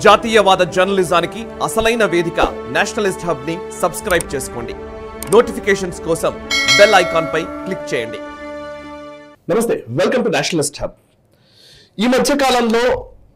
జాతీయవాద జర్నలిజానికి అసలైన వేదిక నేషనలిస్ట్ హబ్ ని సబ్స్క్రైబ్ చేసుకోండి నోటిఫికేషన్స్ కోసం బెల్ ఐకాన్ పై క్లిక్ చేయండి నమస్తే వెల్కమ్ టు నేషనలిస్ట్ హబ్ ఈ మధ్య కాలంలో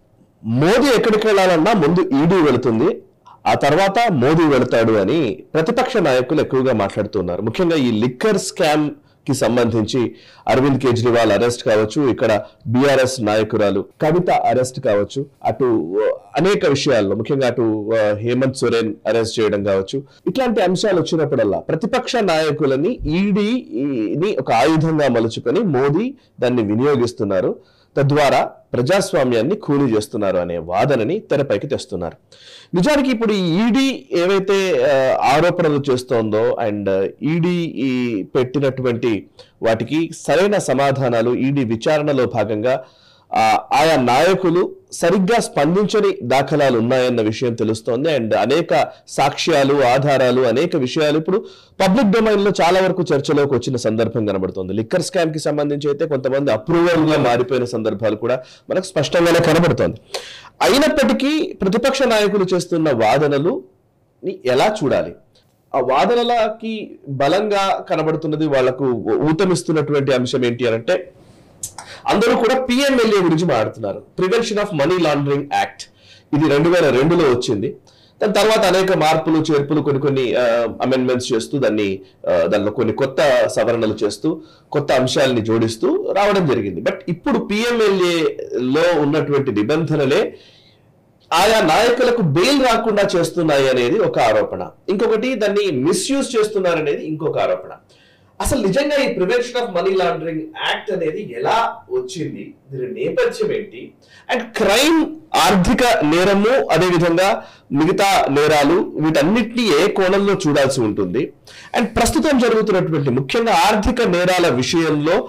మోదీ ఎక్కడికి వెళ్ళాలన్నా ముందు ఈడీ వెళుతుంది ఆ తర్వాత మోదీ వెళతాడు అని ప్రతిపక్ష నాయకులు ఎక్కువగా మాట్లాడుతున్నారు ముఖ్యంగా ఈ లిక్కర్ స్కామ్ కి సంబంధించి అరవింద్ కేజ్రీవాల్ అరెస్ట్ కావచ్చు ఇక్కడ బీఆర్ఎస్ నాయకురాలు కవిత అరెస్ట్ కావచ్చు అటు ఆ, అనేక విషయాల్లో ముఖ్యంగా అటు ఆ, హేమంత్ సోరెన్ అరెస్ట్ చేయడం కావచ్చు ఇట్లాంటి అంశాలు వచ్చినప్పుడల్లా ప్రతిపక్ష నాయకులని ఈడీని ఒక ఆయుధంగా మలుచుకొని మోదీ దాన్ని వినియోగిస్తున్నారు తద్వారా ప్రజాస్వామ్యాన్ని కూలి చేస్తున్నారు అనే వాదనని తెరపైకి తెస్తున్నారు నిజానికి ఇప్పుడు ఈ ఈడీ ఏవైతే ఆ, ఆరోపణలు చేస్తోందో అండ్ ఈడీ ఈ పెట్టినటువంటి వాటికి సరైన సమాధానాలు ఈడీ విచారణలో భాగంగా ఆ, ఆయా నాయకులు సరిగ్గా స్పందించని దాఖలాలు ఉన్నాయన్న విషయం తెలుస్తోంది అండ్ అనేక సాక్ష్యాలు ఆధారాలు అనేక విషయాలు ఇప్పుడు పబ్లిక్ డొమైన్ లో చాలా వరకు చర్చలోకి వచ్చిన సందర్భం కనబడుతోంది లిక్కర్ స్కామ్ కి సంబంధించి అయితే కొంతమంది అప్రూవల్ గా మారిపోయిన సందర్భాలు కూడా మనకు స్పష్టంగానే కనబడుతోంది అయినప్పటికీ ప్రతిపక్ష నాయకులు చేస్తున్న వాదనలు ని ఎలా చూడాలి ఆ వాదనలకి బలంగా కనబడుతున్నది వాళ్లకు ఊతమిస్తున్నటువంటి అంశం ఏంటి అని అంటే అందరూ కూడా పిఎంఎల్ఏ గురించి మాట్లాడుతున్నారు prevention of money laundering act ఇది రెండు వేల రెండులో వచ్చింది దాని తర్వాత అనేక మార్పులు చేర్పులు కొన్ని కొన్ని అమెండ్మెంట్స్ చేస్తూ దాన్ని ఆ, దానిలో కొన్ని కొత్త సవరణలు చేస్తూ కొత్త అంశాలని జోడిస్తూ రావడం జరిగింది బట్ ఇప్పుడు PMLA లో ఉన్నటువంటి నిబంధనలే ఆయా నాయకులకు బెయిల్ రాకుండా చేస్తున్నాయి అనేది ఒక ఆరోపణ ఇంకొకటి దాన్ని మిస్యూజ్ చేస్తున్నారనేది ఇంకొక ఆరోపణ అసలు నిజంగా ఈ prevention of money laundering act అనేది ఎలా వచ్చింది దీని నేపథ్యం ఏంటి అండ్ క్రైమ్ ఆర్థిక నేరము అదే విధంగా మిగతా నేరాలు వీటన్నిటిని ఏ కోణంలో చూడాల్సి ఉంటుంది అండ్ ప్రస్తుతం జరుగుతున్నటువంటి ముఖ్యంగా ఆర్థిక నేరాల విషయంలో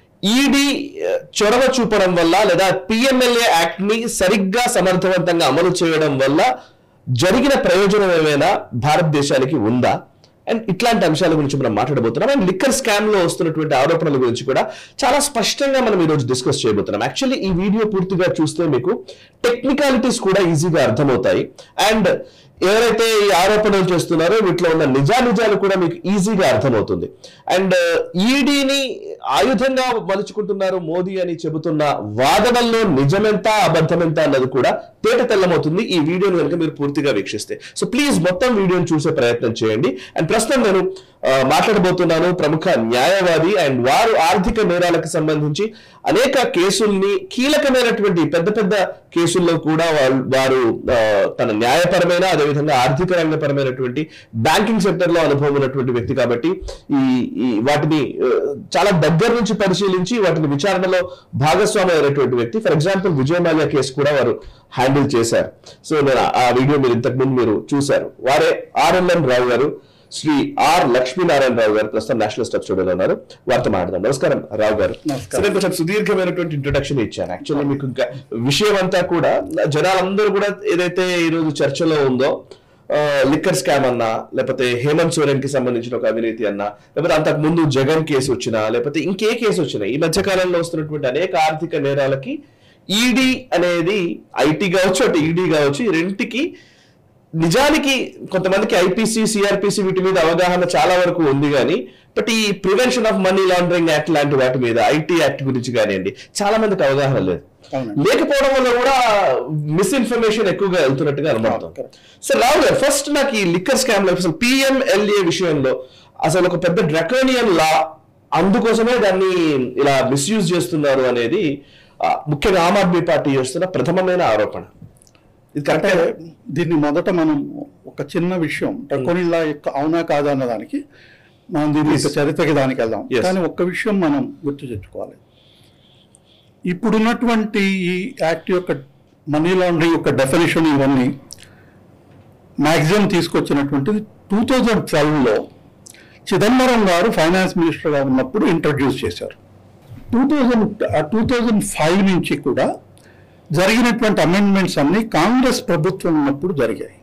ఈడీ చొరవ చూపడం వల్ల లేదా పిఎంఎల్ఏ యాక్ట్ ని సరిగ్గా సమర్థవంతంగా అమలు చేయడం వల్ల జరిగిన ప్రయోజనం ఏమైనా భారతదేశానికి ఉందా అండ్ ఇట్లాంటి అంశాల గురించి మనం మాట్లాడబోతున్నాం అండ్ లిక్కర్ స్కామ్ లో వస్తున్నటువంటి ఆరోపణల గురించి కూడా చాలా స్పష్టంగా మనం ఈ రోజు డిస్కస్ చేయబోతున్నాం యాక్చువల్లీ ఈ వీడియో పూర్తిగా చూస్తే మీకు టెక్నికాలిటీస్ కూడా ఈజీగా అర్థమవుతాయి అండ్ ఎవరైతే ఈ ఆరోపణలు చేస్తున్నారో వీటిలో ఉన్న నిజానిజాలు కూడా మీకు ఈజీగా అర్థమవుతుంది అండ్ ఈడీని ఆయుధంగా మలుచుకుంటున్నారు మోదీ అని చెబుతున్న వాదనల్లో నిజమెంత అబద్ధమెంత అన్నది కూడా తేట తెల్లమవుతుంది ఈ వీడియోని కనుక మీరు పూర్తిగా వీక్షిస్తే సో ప్లీజ్ మొత్తం వీడియోని చూసే ప్రయత్నం చేయండి అండ్ ప్రస్తుతం నేను ఆ, మాట్లాడబోతున్నాను ప్రముఖ న్యాయవాది అండ్ వారు ఆర్థిక నేరాలకు సంబంధించి అనేక కేసుల్ని కీలకమైనటువంటి పెద్ద పెద్ద కేసుల్లో కూడా వాళ్ళు వారు ఆ, తన న్యాయపరమైన అదేవిధంగా ఆర్థిక రంగపరమైనటువంటి బ్యాంకింగ్ సెక్టర్ లో అనుభవం ఉన్నటువంటి వ్యక్తి కాబట్టి ఈ ఈ వాటిని ఆ, చాలా దగ్గర నుంచి పరిశీలించి వాటిని విచారణలో భాగస్వామి అయినటువంటి వ్యక్తి for example Vijay Mallya case కూడా వారు హ్యాండిల్ చేశారు సో నేను ఆ- ఆ వీడియో మీరు ఇంతకు ముందు మీరు చూశారు వారే ఆర్ఎల్ఎన్ రావు గారు శ్రీ ఆర్ లక్ష్మీనారాయణ రావు గారు ప్రస్తుతం నేషనల్ స్టాఫ్ స్టూడియోలో ఉన్నారు వారితో మాట్లాడదాం నమస్కారం రావు గారు నమస్కారం. సరే కొంచెం సుదీర్ఘమైనటువంటి ఇంట్రొడక్షన్ ఇచ్చాను యాక్చువల్లీ మీకు ఇంకా విషయం అంతా కూడా జనాలందరూ కూడా ఏదైతే ఈ రోజు చర్చలో ఉందో లిక్కర్ స్కామ్ అన్నా లేకపోతే హేమంత్ సోరెన్ కి సంబంధించిన ఒక అవినీతి అన్నా లేకపోతే అంతకు ముందు జగన్ కేసు వచ్చినా లేకపోతే ఇంకే కేసు వచ్చినా ఈ మధ్య కాలంలో వస్తున్నటువంటి అనేక ఆర్థిక నేరాలకి ఈడీ అనేది ఐటీ కావచ్చు అటు ఈడీ కావచ్చు ఈ రెంటికి నిజానికి కొంతమందికి ఐపీసీ సిఆర్పిసి వీటి మీద అవగాహన చాలా వరకు ఉంది కానీ బట్ ఈ prevention of money laundering act లాంటి వాటి మీద ఐటీ యాక్ట్ గురించి కానివ్వండి చాలా మందికి అవగాహన లేదు అవునండి. లేకపోవడం వల్ల కూడా మిస్ఇన్ఫర్మేషన్ ఎక్కువగా వెళ్తున్నట్టుగా అనుమానం correct. సార్ రావు గారు ఫస్ట్ నాకు ఈ లిక్కర్ స్కామ్ లో అసలు పిఎంఎల్ఏ విషయంలో అసలు ఒక పెద్ద డ్రకోనియన్ లా అందుకోసమే దాన్ని ఇలా మిస్యూజ్ చేస్తున్నారు అనేది ఆ, ముఖ్యంగా ఆమ్ ఆద్మీ పార్టీ చేస్తున్న ప్రథమమైన ఆరోపణ ఇది అంటే కరెక్ట్ దీన్ని మొదట మనం ఒక చిన్న విషయం టకోనిల్లా యొక్క అవునా కాదా అన్న దానికి మనం దీని యొక్క చరిత్రకి దానికి వెళ్దాం Yes. కానీ ఒక్క విషయం మనం గుర్తు తెచ్చుకోవాలి ఇప్పుడున్నటువంటి ఈ యాక్ట్ యొక్క మనీ లాండరింగ్ యొక్క డెఫినేషన్ ఇవన్నీ మ్యాక్సిమం తీసుకొచ్చినటువంటిది టూ థౌజండ్ ట్వెల్వ్లో చిదంబరం గారు ఫైనాన్స్ మినిస్టర్గా ఉన్నప్పుడు ఇంట్రడ్యూస్ చేశారు two thousand two thousand five నుంచి కూడా జరిగినటువంటి అమెండ్మెంట్స్ అన్ని కాంగ్రెస్ ప్రభుత్వం ఉన్నప్పుడు జరిగాయి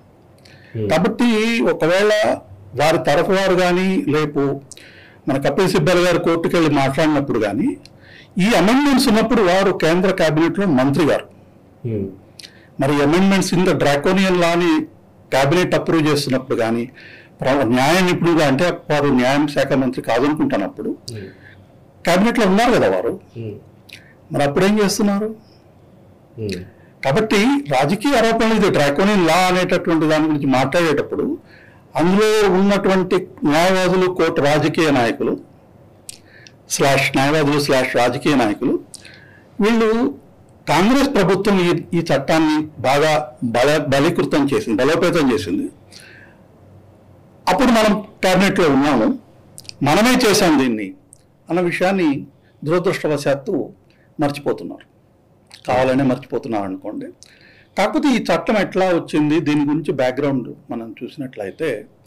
కాబట్టి ఒకవేళ వారి తరఫు వారు కానీ లేపు మన కపిల్ సిబ్బల్ గారు కోర్టుకు వెళ్ళి మాట్లాడినప్పుడు కానీ ఈ అమెండ్మెంట్స్ ఉన్నప్పుడు వారు కేంద్ర కేబినెట్లో మంత్రి గారు మరి అమెండ్మెంట్స్ ఇన్ ద డ్రాకోనియన్ లాని క్యాబినెట్ అప్రూవ్ చేస్తున్నప్పుడు కానీ ప్ర- న్యాయ నిపుణులుగా అంటే వారు న్యాయం శాఖ మంత్రి కాదనుకుంటున్నప్పుడు క్యాబినెట్లో ఉన్నారు కదా వారు మరి అప్పుడేం చేస్తున్నారు కాబట్టి రాజకీయ ఆరోపణలు ఇది డ్రాకోనియన్ లా అనేటటువంటి దాని గురించి మాట్లాడేటప్పుడు అందులో ఉన్నటువంటి న్యాయవాదులు కోర్టు రాజకీయ నాయకులు స్లాష్ న్యాయవాదులు స్లాష్ రాజకీయ నాయకులు వీళ్ళు కాంగ్రెస్ ప్రభుత్వం ఈ ఈ చట్టాన్ని బాగా బల బలీకృతం చేసింది బలోపేతం చేసింది అప్పుడు మనం క్యాబినెట్లో ఉన్నాము మనమే చేశాం దీన్ని అన్న విషయాన్ని దురదృష్టవశాత్తు మర్చిపోతున్నారు కావాలనే మర్చిపోతున్నారు అనుకోండి కాకపోతే ఈ చట్టం ఎట్లా వచ్చింది దీని గురించి బ్యాక్గ్రౌండ్ మనం చూసినట్లయితే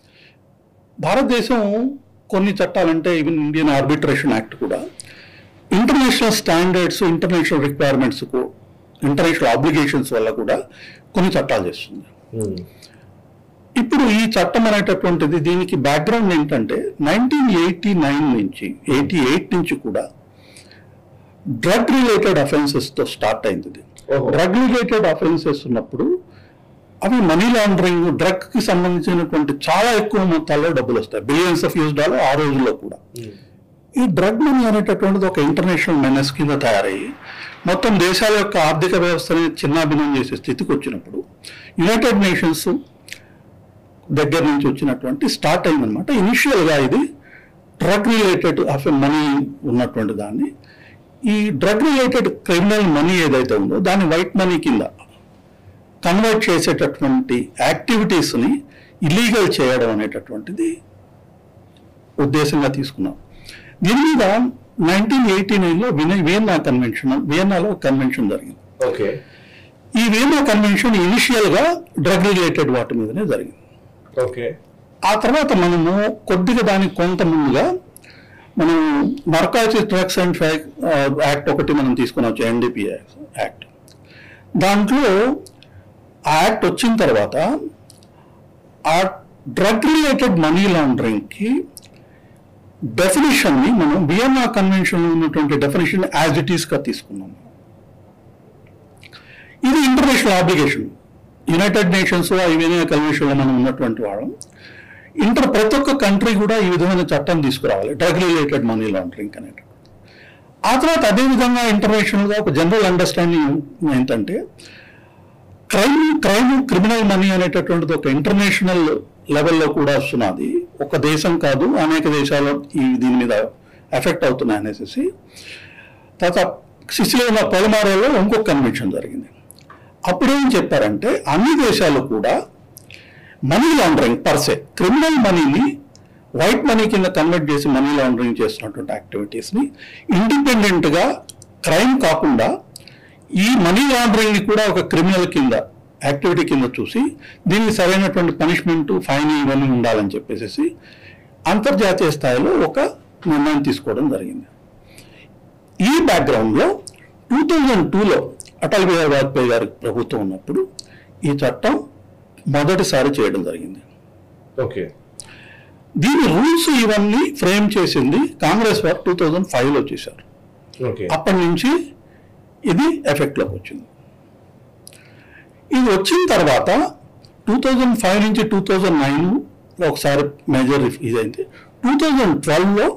భారతదేశం కొన్ని చట్టాలంటే ఈవెన్ ఇండియన్ ఆర్బిట్రేషన్ యాక్ట్ కూడా ఇంటర్నేషనల్ స్టాండర్డ్స్ ఇంటర్నేషనల్ రిక్వైర్మెంట్స్కు ఇంటర్నేషనల్ ఆబ్లిగేషన్స్ వల్ల కూడా కొన్ని చట్టాలు చేస్తుంది ఇప్పుడు ఈ చట్టం అనేటటువంటిది దీనికి బ్యాక్గ్రౌండ్ ఏంటంటే నైన్టీన్ ఎయిటీ నైన్ నుంచి ఎయిటీ ఎయిట్ నుంచి కూడా డ్రగ్ రిలేటెడ్ అఫెన్సెస్తో స్టార్ట్ అయింది ఇది ఓహో. డ్రగ్ రిలేటెడ్ అఫెన్సెస్ ఉన్నప్పుడు అవి మనీ లాండరింగ్ డ్రగ్ కి సంబంధించినటువంటి చాలా ఎక్కువ మొత్తాల్లో డబ్బులు వస్తాయి బిలియన్స్ ఆఫ్ యూస్ డాలర్ ఆ రోజుల్లో కూడా ఈ డ్రగ్ మనీ అనేటటువంటిది ఒక ఇంటర్నేషనల్ మెనస్ కింద తయారయ్యి మొత్తం దేశాల యొక్క ఆర్థిక వ్యవస్థని చిన్నాభిన్నం చేసే స్థితికి వచ్చినప్పుడు యునైటెడ్ నేషన్స్ దగ్గర నుంచి వచ్చినటువంటి స్టార్ట్ అయిందనమాట ఇనిషియల్గా ఇది డ్రగ్ రిలేటెడ్ ఆఫ్ మనీ ఉన్నటువంటి దాన్ని ఈ డ్రగ్ రిలేటెడ్ క్రిమినల్ మనీ ఏదైతే ఉందో దాన్ని వైట్ మనీ కింద కన్వర్ట్ చేసేటటువంటి యాక్టివిటీస్ని ఇల్లీగల్ చేయడం అనేటటువంటిది ఉద్దేశంగా తీసుకున్నాం దీని మీద నైన్టీన్ ఎయిటీ నైన్లో వినయ్ వియన్నా కన్వెన్షన్ వియన్నాలో కన్వెన్షన్ జరిగింది ఓకే ఈ వియన్నా కన్వెన్షన్ ఇనిషియల్గా డ్రగ్ రిలేటెడ్ వాటి మీదనే జరిగింది ఓకే ఆ తర్వాత మనము కొద్దిగా దానికి కొంత ముందుగా మనం నార్కాటిక్ డ్రగ్స్ అండ్ యాక్ట్ ఒకటి మనం తీసుకుని వచ్చాం ఎన్డీపీ యాక్ట్ దాంట్లో ఆ యాక్ట్ వచ్చిన తర్వాత ఆ డ్రగ్ రిలేటెడ్ మనీ లాండరింగ్కి డెఫినేషన్ని మనం వియన్నా కన్వెన్షన్ ఉన్నటువంటి డెఫినేషన్ యాజ్ ఇట్ ఈస్గా తీసుకున్నాం ఇది ఇంటర్నేషనల్ ఆబ్లిగేషన్ యునైటెడ్ నేషన్స్ ఐవేనియా కన్వెన్షన్లో మనం ఉన్నటువంటి వాళ్ళం ఇంటర్ ప్రతి ఒక్క కంట్రీ కూడా ఈ విధమైన చట్టం తీసుకురావాలి డ్రగ్ రిలేటెడ్ మనీ లాండరింగ్ అనేటువంటి ఆ తర్వాత అదే విధంగా ఇంటర్నేషనల్గా ఒక జనరల్ అండర్స్టాండింగ్ ఏంటంటే క్రైమ్ క్రైమ్ క్రిమినల్ మనీ అనేటటువంటిది ఒక ఇంటర్నేషనల్ లెవెల్లో కూడా వస్తున్నది ఒక దేశం కాదు అనేక దేశాలు ఈ దీని మీద ఎఫెక్ట్ అవుతున్నాయి అనేసి తర్వాత సిసిలియన్ పొలమారోలో ఇంకొక కన్వెన్షన్ జరిగింది అప్పుడేం చెప్పారంటే అన్ని దేశాలు కూడా మనీ లాండరింగ్ పర్సే క్రిమినల్ మనీని వైట్ మనీ కింద కన్వర్ట్ చేసి మనీ లాండరింగ్ చేస్తున్నటువంటి యాక్టివిటీస్ని ఇండిపెండెంట్గా క్రైమ్ కాకుండా ఈ మనీ లాండరింగ్ని కూడా ఒక క్రిమినల్ కింద యాక్టివిటీ కింద చూసి దీనికి సరైనటువంటి పనిష్మెంట్ ఫైన్ ఇవన్నీ ఉండాలని చెప్పేసి అంతర్జాతీయ స్థాయిలో ఒక నిర్ణయం తీసుకోవడం జరిగింది ఈ బ్యాక్గ్రౌండ్లో టూ థౌజండ్ టూలో అటల్ బిహారీ వాజ్పేయి గారి ప్రభుత్వం ఉన్నప్పుడు ఈ చట్టం మొదటిసారి చేయడం జరిగింది ఓకే దీని రూల్స్ ఇవన్నీ ఫ్రేమ్ చేసింది కాంగ్రెస్ వారు టూ థౌజండ్ ఫైవ్లో చేశారు ఓకే అప్పటి నుంచి ఇది ఎఫెక్ట్లోకి వచ్చింది ఇది వచ్చిన తర్వాత టూ థౌజండ్ ఫైవ్ నుంచి టూ థౌజండ్ నైన్లో ఒకసారి మేజర్ ఇదైంది టూ థౌజండ్ ట్వెల్వ్లో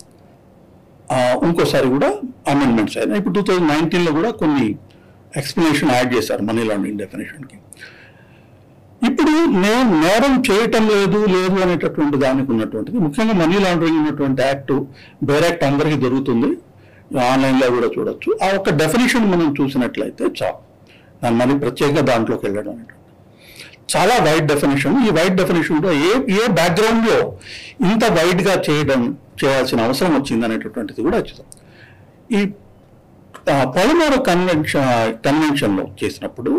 ఇంకోసారి కూడా అమెండ్మెంట్స్ అయినాయి ఇప్పుడు టూ థౌజండ్ నైన్టీన్లో కూడా కొన్ని ఎక్స్ప్లెనేషన్ యాడ్ చేశారు మనీ లాండరింగ్ డెఫినేషన్కి ఇప్పుడు నేను నేరం చేయటం లేదు లేదు అనేటటువంటి దానికి ఉన్నటువంటిది ముఖ్యంగా మనీ లాండరింగ్ ఉన్నటువంటి యాక్ట్ బేర్ యాక్ట్ అందరికీ దొరుకుతుంది ఆన్లైన్లో కూడా చూడొచ్చు ఆ ఒక డెఫినేషన్ మనం చూసినట్లయితే చాలు దాని మళ్ళీ ప్రత్యేకంగా దాంట్లోకి వెళ్ళడం అనేటువంటి చాలా వైడ్ డెఫినేషన్ ఈ వైడ్ డెఫినేషన్ కూడా ఏ ఏ బ్యాక్గ్రౌండ్లో ఇంత వైడ్గా చేయడం చేయాల్సిన అవసరం వచ్చింది అనేటటువంటిది కూడా వచ్చింది ఈ పొలమోర కన్వెన్షన్ కన్వెన్షన్లో చేసినప్పుడు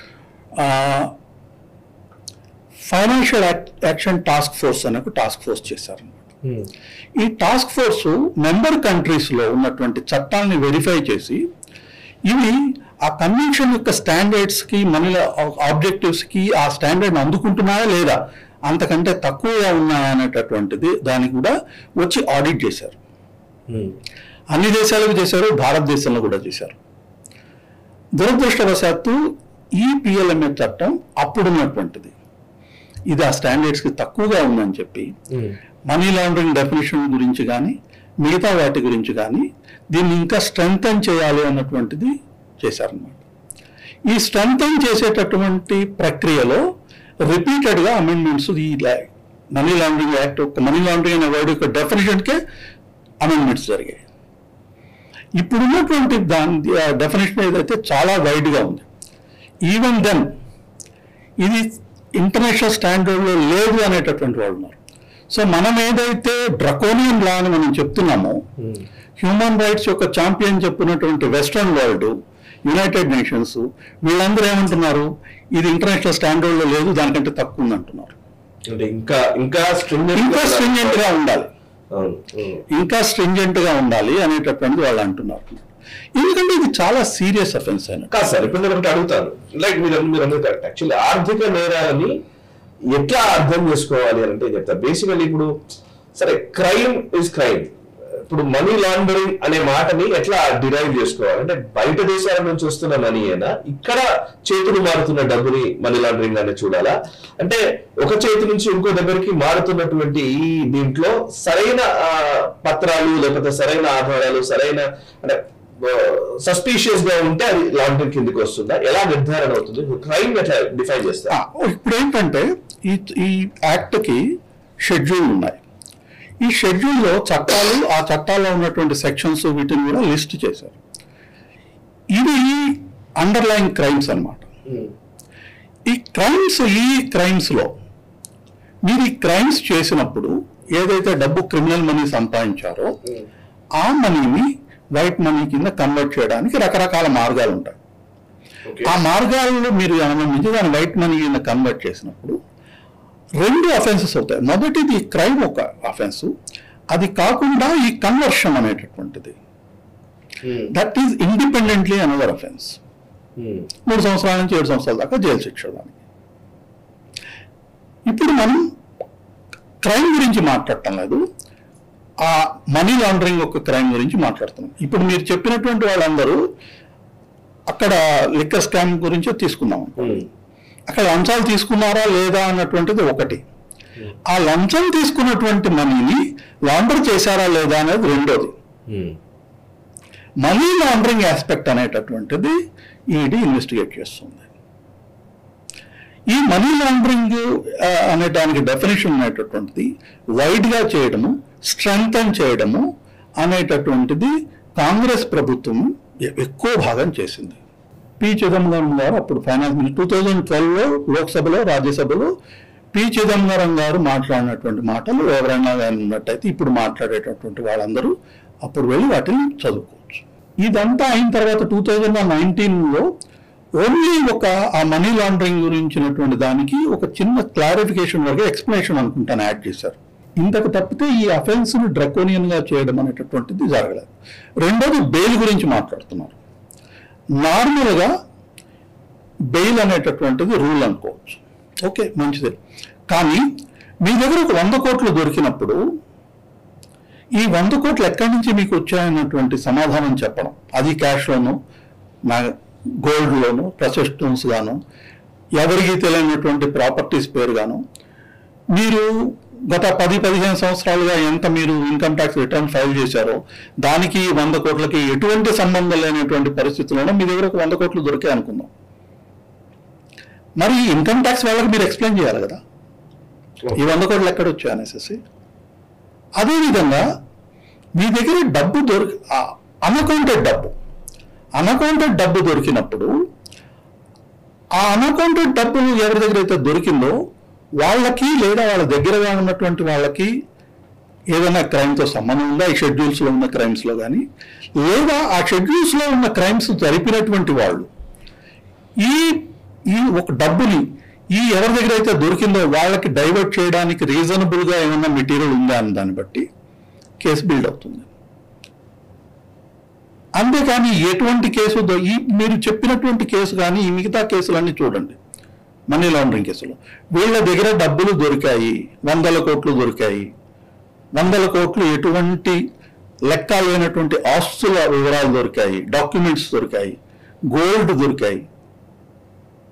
ఫైనాన్షియల్ యాక్షన్ టాస్క్ ఫోర్స్ అనే ఒక టాస్క్ ఫోర్స్ చేశారు ఈ టాస్క్ ఫోర్స్ మెంబర్ కంట్రీస్లో ఉన్నటువంటి చట్టాలని వెరిఫై చేసి ఇవి ఆ కన్వెన్షన్ యొక్క స్టాండర్డ్స్కి మన ఆబ్జెక్టివ్స్కి ఆ స్టాండర్డ్ అందుకుంటున్నాయా లేదా అంతకంటే తక్కువగా ఉన్నాయా అనేటటువంటిది దాన్ని కూడా వచ్చి ఆడిట్ చేశారు అన్ని దేశాలకు చేశారు భారతదేశంలో కూడా చేశారు దురదృష్టవశాత్తు ఈ పిఎల్ఎంఏ చట్టం అప్పుడున్నటువంటిది ఇది ఆ స్టాండర్డ్స్కి తక్కువగా ఉందని చెప్పి మనీ లాండరింగ్ డెఫినేషన్ గురించి కానీ మిగతా వాటి గురించి కానీ దీన్ని ఇంకా స్ట్రెంగ్తన్ చేయాలి అన్నటువంటిది చేశారన్నమాట ఈ స్ట్రెంగ్తన్ చేసేటటువంటి ప్రక్రియలో రిపీటెడ్గా అమెండ్మెంట్స్ ఈ మనీ లాండరింగ్ యాక్ట్ యొక్క మనీ లాండరింగ్ అనే వర్డ్ యొక్క డెఫినేషన్కే అమెండ్మెంట్స్ జరిగాయి ఇప్పుడున్నటువంటి దాని డెఫినేషన్ ఏదైతే చాలా వైడ్గా ఉంది ఈవెన్ దెన్ ఇది ఇంటర్నేషనల్ స్టాండర్డ్లో లేదు అనేటటువంటి వాళ్ళు ఉన్నారు సో మనం ఏదైతే డ్రకోనియన్ లా అని మనం చెప్తున్నామో హ్యూమన్ రైట్స్ యొక్క ఛాంపియన్ చెప్పినటువంటి వెస్ట్రన్ వరల్డ్ యునైటెడ్ నేషన్స్ వీళ్ళందరూ ఏమంటున్నారు ఇది ఇంటర్నేషనల్ స్టాండర్డ్లో లేదు దానికంటే తక్కువ ఉంది అంటున్నారు అంటే ఇంకా ఇంకా stringent ఇంకా stringent గా ఉండాలి అవును, అవును. ఇంకా స్ట్రింజెంట్ గా ఉండాలి అనేటటువంటిది వాళ్ళు అంటున్నారు ఎందుకంటే ఇది చాలా సీరియస్ అఫెన్స్ అయిన కాదు సార్ ఇప్పుడు నేను ఒకటి అడుగుతాను లైక్ మీరు మీరు అనేది కరెక్ట్ యాక్చువల్లీ ఆర్థిక నేరాలని ఎట్లా అర్థం చేసుకోవాలి అని అంటే చెప్తారు బేసికల్లీ ఇప్పుడు సరే క్రైమ్ ఇస్ క్రైమ్ ఇప్పుడు మనీ లాండరింగ్ అనే మాటని ఎట్లా డిరైవ్ చేసుకోవాలి అంటే బయట దేశాల నుంచి వస్తున్న మనీ అయినా ఇక్కడ చేతులు మారుతున్న డబ్బుని మనీ లాండరింగ్ అనే చూడాలా అంటే ఒక చేతి నుంచి ఇంకో దగ్గరికి మారుతున్నటువంటి ఈ దీంట్లో సరైన ఆ, పత్రాలు లేకపోతే సరైన ఆధారాలు సరైన అంటే సస్పీషియస్ గా ఉంటే అది లాండరింగ్ కిందకి వస్తుందా ఎలా నిర్ధారణ అవుతుంది క్రైమ్ ఎట్లా డిఫైన్ చేస్తారు ఆ, ఇప్పుడు ఏంటంటే ఈ ఈ యాక్ట్కి షెడ్యూల్ ఉన్నాయి ఈ షెడ్యూల్లో చట్టాలు ఆ చట్టాల్లో ఉన్నటువంటి సెక్షన్స్ వీటిని కూడా లిస్ట్ చేశారు ఇవి అండర్లైన్ క్రైమ్స్ అన్నమాట ఈ క్రైమ్స్ ఈ క్రైమ్స్లో మీరు ఈ క్రైమ్స్ చేసినప్పుడు ఏదైతే డబ్బు క్రిమినల్ మనీ సంపాదించారో ఆ మనీని వైట్ మనీ కింద కన్వర్ట్ చేయడానికి రకరకాల మార్గాలు ఉంటాయి ఆ మార్గాల్లో మీరు గమనించి దాన్ని వైట్ మనీ కింద కన్వర్ట్ చేసినప్పుడు రెండు అఫెన్సెస్ అవుతాయి మొదటిది క్రైమ్ ఒక అఫెన్స్ అది కాకుండా ఈ కన్వర్షన్ అనేటటువంటిది that is independently another offence మూడు సంవత్సరాల నుంచి ఏడు సంవత్సరాల దాకా జైలు శిక్ష దానికి ఇప్పుడు మనం క్రైమ్ గురించి మాట్లాడటం లేదు ఆ మనీ లాండరింగ్ ఒక క్రైమ్ గురించి మాట్లాడుతున్నాం ఇప్పుడు మీరు చెప్పినటువంటి వాళ్ళందరూ అక్కడ లిక్కర్ స్కామ్ గురించే తీసుకున్నాం అక్కడ లంచాలు తీసుకున్నారా లేదా అన్నటువంటిది ఒకటి ఆ లంచం తీసుకున్నటువంటి మనీని లాండర్ చేశారా లేదా అనేది రెండోది మనీ లాండరింగ్ ఆస్పెక్ట్ అనేటటువంటిది ఈడీ ఇన్వెస్టిగేట్ చేస్తుంది ఈ మనీ లాండరింగ్ ఆ, అనే దానికి డెఫినేషన్ అనేటటువంటిది వైడ్గా చేయడము స్ట్రెంగ్తన్ చేయడము అనేటటువంటిది కాంగ్రెస్ ప్రభుత్వం ఎ- ఎక్కువ భాగం చేసింది పి చిదంబరం గారు అప్పుడు ఫైనాన్స్ మినిస్టర్ టూ థౌజండ్ ట్వెల్వ్లో లోక్సభలో రాజ్యసభలో పి చిదంబరం గారు మాట్లాడినటువంటి మాటలు ఎవరైనా కానీ ఉన్నట్టయితే ఇప్పుడు మాట్లాడేటటువంటి వాళ్ళందరూ అప్పుడు వెళ్ళి వాటిని చదువుకోవచ్చు ఇదంతా అయిన తర్వాత టూ థౌజండ్ నైన్టీన్లో ఓన్లీ ఒక ఆ మనీ లాండరింగ్ గురించినటువంటి దానికి ఒక చిన్న క్లారిఫికేషన్ వరకు ఎక్స్ప్లెనేషన్ అనుకుంటాను యాడ్ చేశారు ఇంతకు తప్పితే ఈ అఫెన్స్ ను డ్రకోనియన్ గా చేయడం అనేటటువంటిది జరగలేదు రెండోది బెయిల్ గురించి మాట్లాడుతున్నారు నార్మల్గా బెయిల్ అనేటటువంటిది రూల్ అనుకోవచ్చు ఓకే మంచిదే కానీ మీ దగ్గర ఒక వంద కోట్లు దొరికినప్పుడు ఈ వంద కోట్లు ఎక్కడి నుంచి మీకు వచ్చాయన్నటువంటి సమాధానం చెప్పడం అది క్యాష్లోను నా గోల్డ్లోను ప్రెసెస్ స్టోన్స్ గాను ఎవరికి తెలియనటువంటి ప్రాపర్టీస్ పేరు గాను మీరు గత పది పదిహేను సంవత్సరాలుగా ఎంత మీరు ఇన్కమ్ ట్యాక్స్ రిటర్న్ ఫైల్ చేశారో దానికి ఈ వంద కోట్లకి ఎటువంటి సంబంధం లేనటువంటి పరిస్థితుల్లోనూ మీ దగ్గర ఒక వంద కోట్లు దొరికాయి అనుకుందాం మరి ఇన్కమ్ ట్యాక్స్ వాళ్ళకి మీరు ఎక్స్ప్లెయిన్ చేయాలి కదా ఈ వంద కోట్లు ఎక్కడ వచ్చాయి అనేసి అదేవిధంగా మీ దగ్గర డబ్బు దొరికి అన్అకౌంటెడ్ డబ్బు అన్అకౌంటెడ్ డబ్బు దొరికినప్పుడు ఆ అన్అకౌంటెడ్ డబ్బు ఎవరి దగ్గర అయితే దొరికిందో వాళ్ళకి లేదా వాళ్ళ దగ్గరగా ఉన్నటువంటి వాళ్ళకి ఏదైనా క్రైమ్తో సంబంధం ఉందా ఈ షెడ్యూల్స్లో ఉన్న క్రైమ్స్లో కానీ లేదా ఆ షెడ్యూల్స్లో ఉన్న క్రైమ్స్ జరిపినటువంటి వాళ్ళు ఈ ఈ ఒక డబ్బుని ఈ ఎవరి దగ్గర అయితే దొరికిందో వాళ్ళకి డైవర్ట్ చేయడానికి రీజనబుల్గా ఏమైనా మెటీరియల్ ఉందా అని దాన్ని బట్టి కేసు బిల్డ్ అవుతుంది అంతేకాని ఎటువంటి కేసు దో- ఈ మీరు చెప్పినటువంటి కేసు కానీ ఈ మిగతా కేసులన్నీ చూడండి మనీ లాండరింగ్ కేసులు వీళ్ళ దగ్గర డబ్బులు దొరికాయి వందల కోట్లు దొరికాయి వందల కోట్లు ఎటువంటి లెక్క లేనటువంటి ఆస్తుల వివరాలు దొరికాయి డాక్యుమెంట్స్ దొరికాయి గోల్డ్ దొరికాయి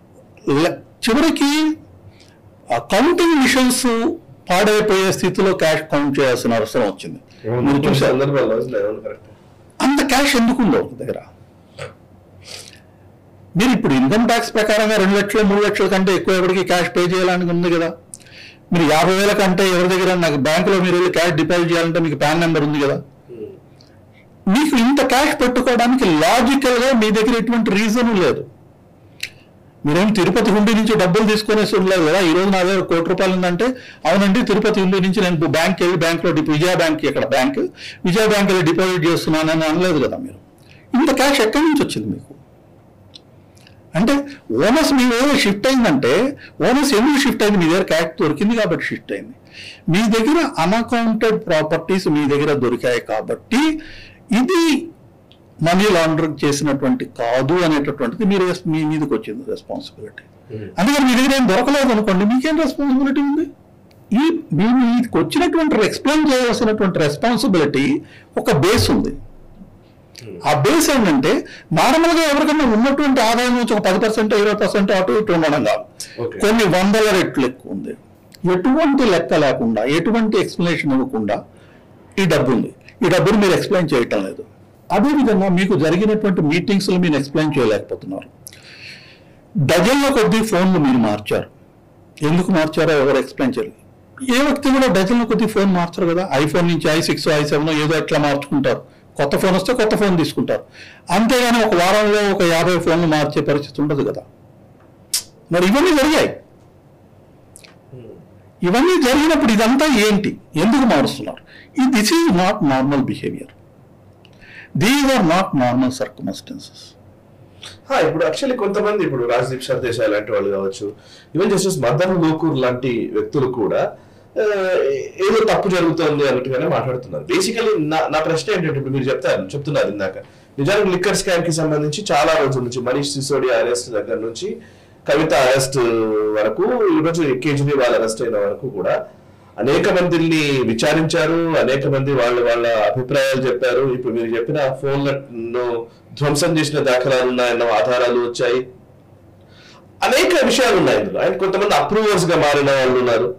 లె- చివరికి కౌంటింగ్ మిషన్స్ పాడైపోయే స్థితిలో క్యాష్ కౌంట్ చేయాల్సిన అవసరం వచ్చింది మీరు చూసారు సందర్భాల్లో అవును కరెక్ట్ అంత క్యాష్ ఎందుకు ఉందో ఒక దగ్గర మీరు ఇప్పుడు ఇన్కమ్ ట్యాక్స్ ప్రకారంగా రెండు లక్షలు మూడు లక్షల కంటే ఎక్కువ ఎవరికి క్యాష్ పే చేయాలని ఉంది కదా మీరు యాభై వేల కంటే ఎవరి దగ్గర నాకు బ్యాంకులో మీరు వెళ్ళి క్యాష్ డిపాజిట్ చేయాలంటే మీకు పాన్ నెంబర్ ఉంది కదా మీకు ఇంత క్యాష్ పెట్టుకోవడానికి లాజికల్ గా మీ దగ్గర ఎటువంటి రీజన్ లేదు మీరేం తిరుపతి హుండీ నుంచి డబ్బులు తీసుకునే ఉండలేదు కదా ఈ రోజు నా దగ్గర కోటి రూపాయలు ఉందంటే అవునండి తిరుపతి హుండీ నుంచి నేను బ్యాంక్ వెళ్ళి బ్యాంక్లో డిపో విజయ బ్యాంక్ ఇక్కడ బ్యాంక్ విజయ బ్యాంక్ వెళ్ళి డిపాజిట్ చేస్తున్నానని అనలేదు కదా మీరు ఇంత క్యాష్ ఎక్కడి నుంచి వచ్చింది మీకు అంటే ఓనర్స్ మీ దగ్గర షిఫ్ట్ అయిందంటే ఓనర్స్ ఎందుకు షిఫ్ట్ అయింది మీ దగ్గర క్యాష్ దొరికింది కాబట్టి షిఫ్ట్ అయింది మీ దగ్గర అన్అకౌంటెడ్ ప్రాపర్టీస్ మీ దగ్గర దొరికాయి కాబట్టి ఇది మనీ లాండరింగ్ చేసినటువంటి కాదు అనేటటువంటిది మీరు మీ మీదకి వచ్చింది రెస్పాన్సిబిలిటీ అందుకని మీ దగ్గర ఏం దొరకలేదు అనుకోండి మీకేం రెస్పాన్సిబిలిటీ ఉంది ఈ మీ మీదకి వచ్చినటువంటి ఎక్స్ప్లెయిన్ చేయాల్సినటువంటి రెస్పాన్సిబిలిటీ ఒక బేస్ ఉంది ఆ బేస్ ఏంటంటే నార్మల్ గా ఎవరికైనా ఉన్నటువంటి ఆదాయం నుంచి ఒక పది పర్సెంట్ ఇరవై పర్సెంట్ అటు ఇటు ఉండడం కాదు Okay. కొన్ని వందల రెట్లు ఎక్కువ ఉంది ఎటువంటి లెక్క లేకుండా ఎటువంటి ఎక్స్ప్లెనేషన్ ఇవ్వకుండా ఈ డబ్బు ఉంది ఈ డబ్బుని మీరు ఎక్స్ప్లెయిన్ చేయటం లేదు అదేవిధంగా మీకు జరిగినటువంటి మీటింగ్స్ మీరు ఎక్స్ప్లెయిన్ చేయలేకపోతున్నారు డజన్ల కొద్దీ ఫోన్లు మీరు మార్చారు ఎందుకు మార్చారో ఎవరు ఎక్స్ప్లెయిన్ చేయలేదు ఏ వ్యక్తి కూడా డజన్ల కొద్దీ ఫోన్ మార్చరు కదా ఐఫోన్ నుంచి ఐ సిక్స్ ఐ సెవెన్ ఏదో ఎట్లా మార్చుకుంటారు కొత్త ఫోన్ వస్తే కొత్త ఫోన్ తీసుకుంటారు అంతేగాని ఒక వారంలో ఒక యాభై ఫోన్లు మార్చే పరిస్థితి ఉండదు కదా మరి ఇవన్నీ జరిగాయి ఇవన్నీ జరిగినప్పుడు ఇదంతా ఏంటి ఎందుకు మారుస్తున్నారు ఈ this is not normal behaviour these are not normal circumstances హా, ఇప్పుడు యాక్చువల్లీ కొంతమంది ఇప్పుడు రాజదీప్ సర్దేశాయ్ లాంటి వాళ్ళు కావచ్చు ఈవెన్ జస్టిస్ మదన్ లోకూర్ లాంటి వ్యక్తులు కూడా ఆ, ఏదో తప్పు జరుగుతోంది అన్నట్టుగానే మాట్లాడుతున్నారు బేసికలీ నా నా ప్రశ్న ఏంటంటే ఇప్పుడు మీరు చెప్తారు చెప్తున్నారు ఇందాక నిజానికి లిక్కర్ స్కామ్ కి సంబంధించి చాలా రోజుల నుంచి మనీష్ సిసోడియా అరెస్ట్ దగ్గర నుంచి కవిత అరెస్ట్ వరకు ఈరోజు కేజ్రీవాల్ అరెస్ట్ అయిన వరకు కూడా అనేక మందిని విచారించారు అనేక మంది వాళ్ళ వాళ్ళ అభిప్రాయాలు చెప్పారు ఇప్పుడు మీరు చెప్పిన ఫోన్లను ధ్వంసం చేసిన దాఖలాలు ఉన్నాయన్న ఆధారాలు వచ్చాయి అనేక విషయాలు ఉన్నాయి ఇందులో అండ్ కొంతమంది అప్రూవర్స్ గా మారిన వాళ్ళు ఉన్నారు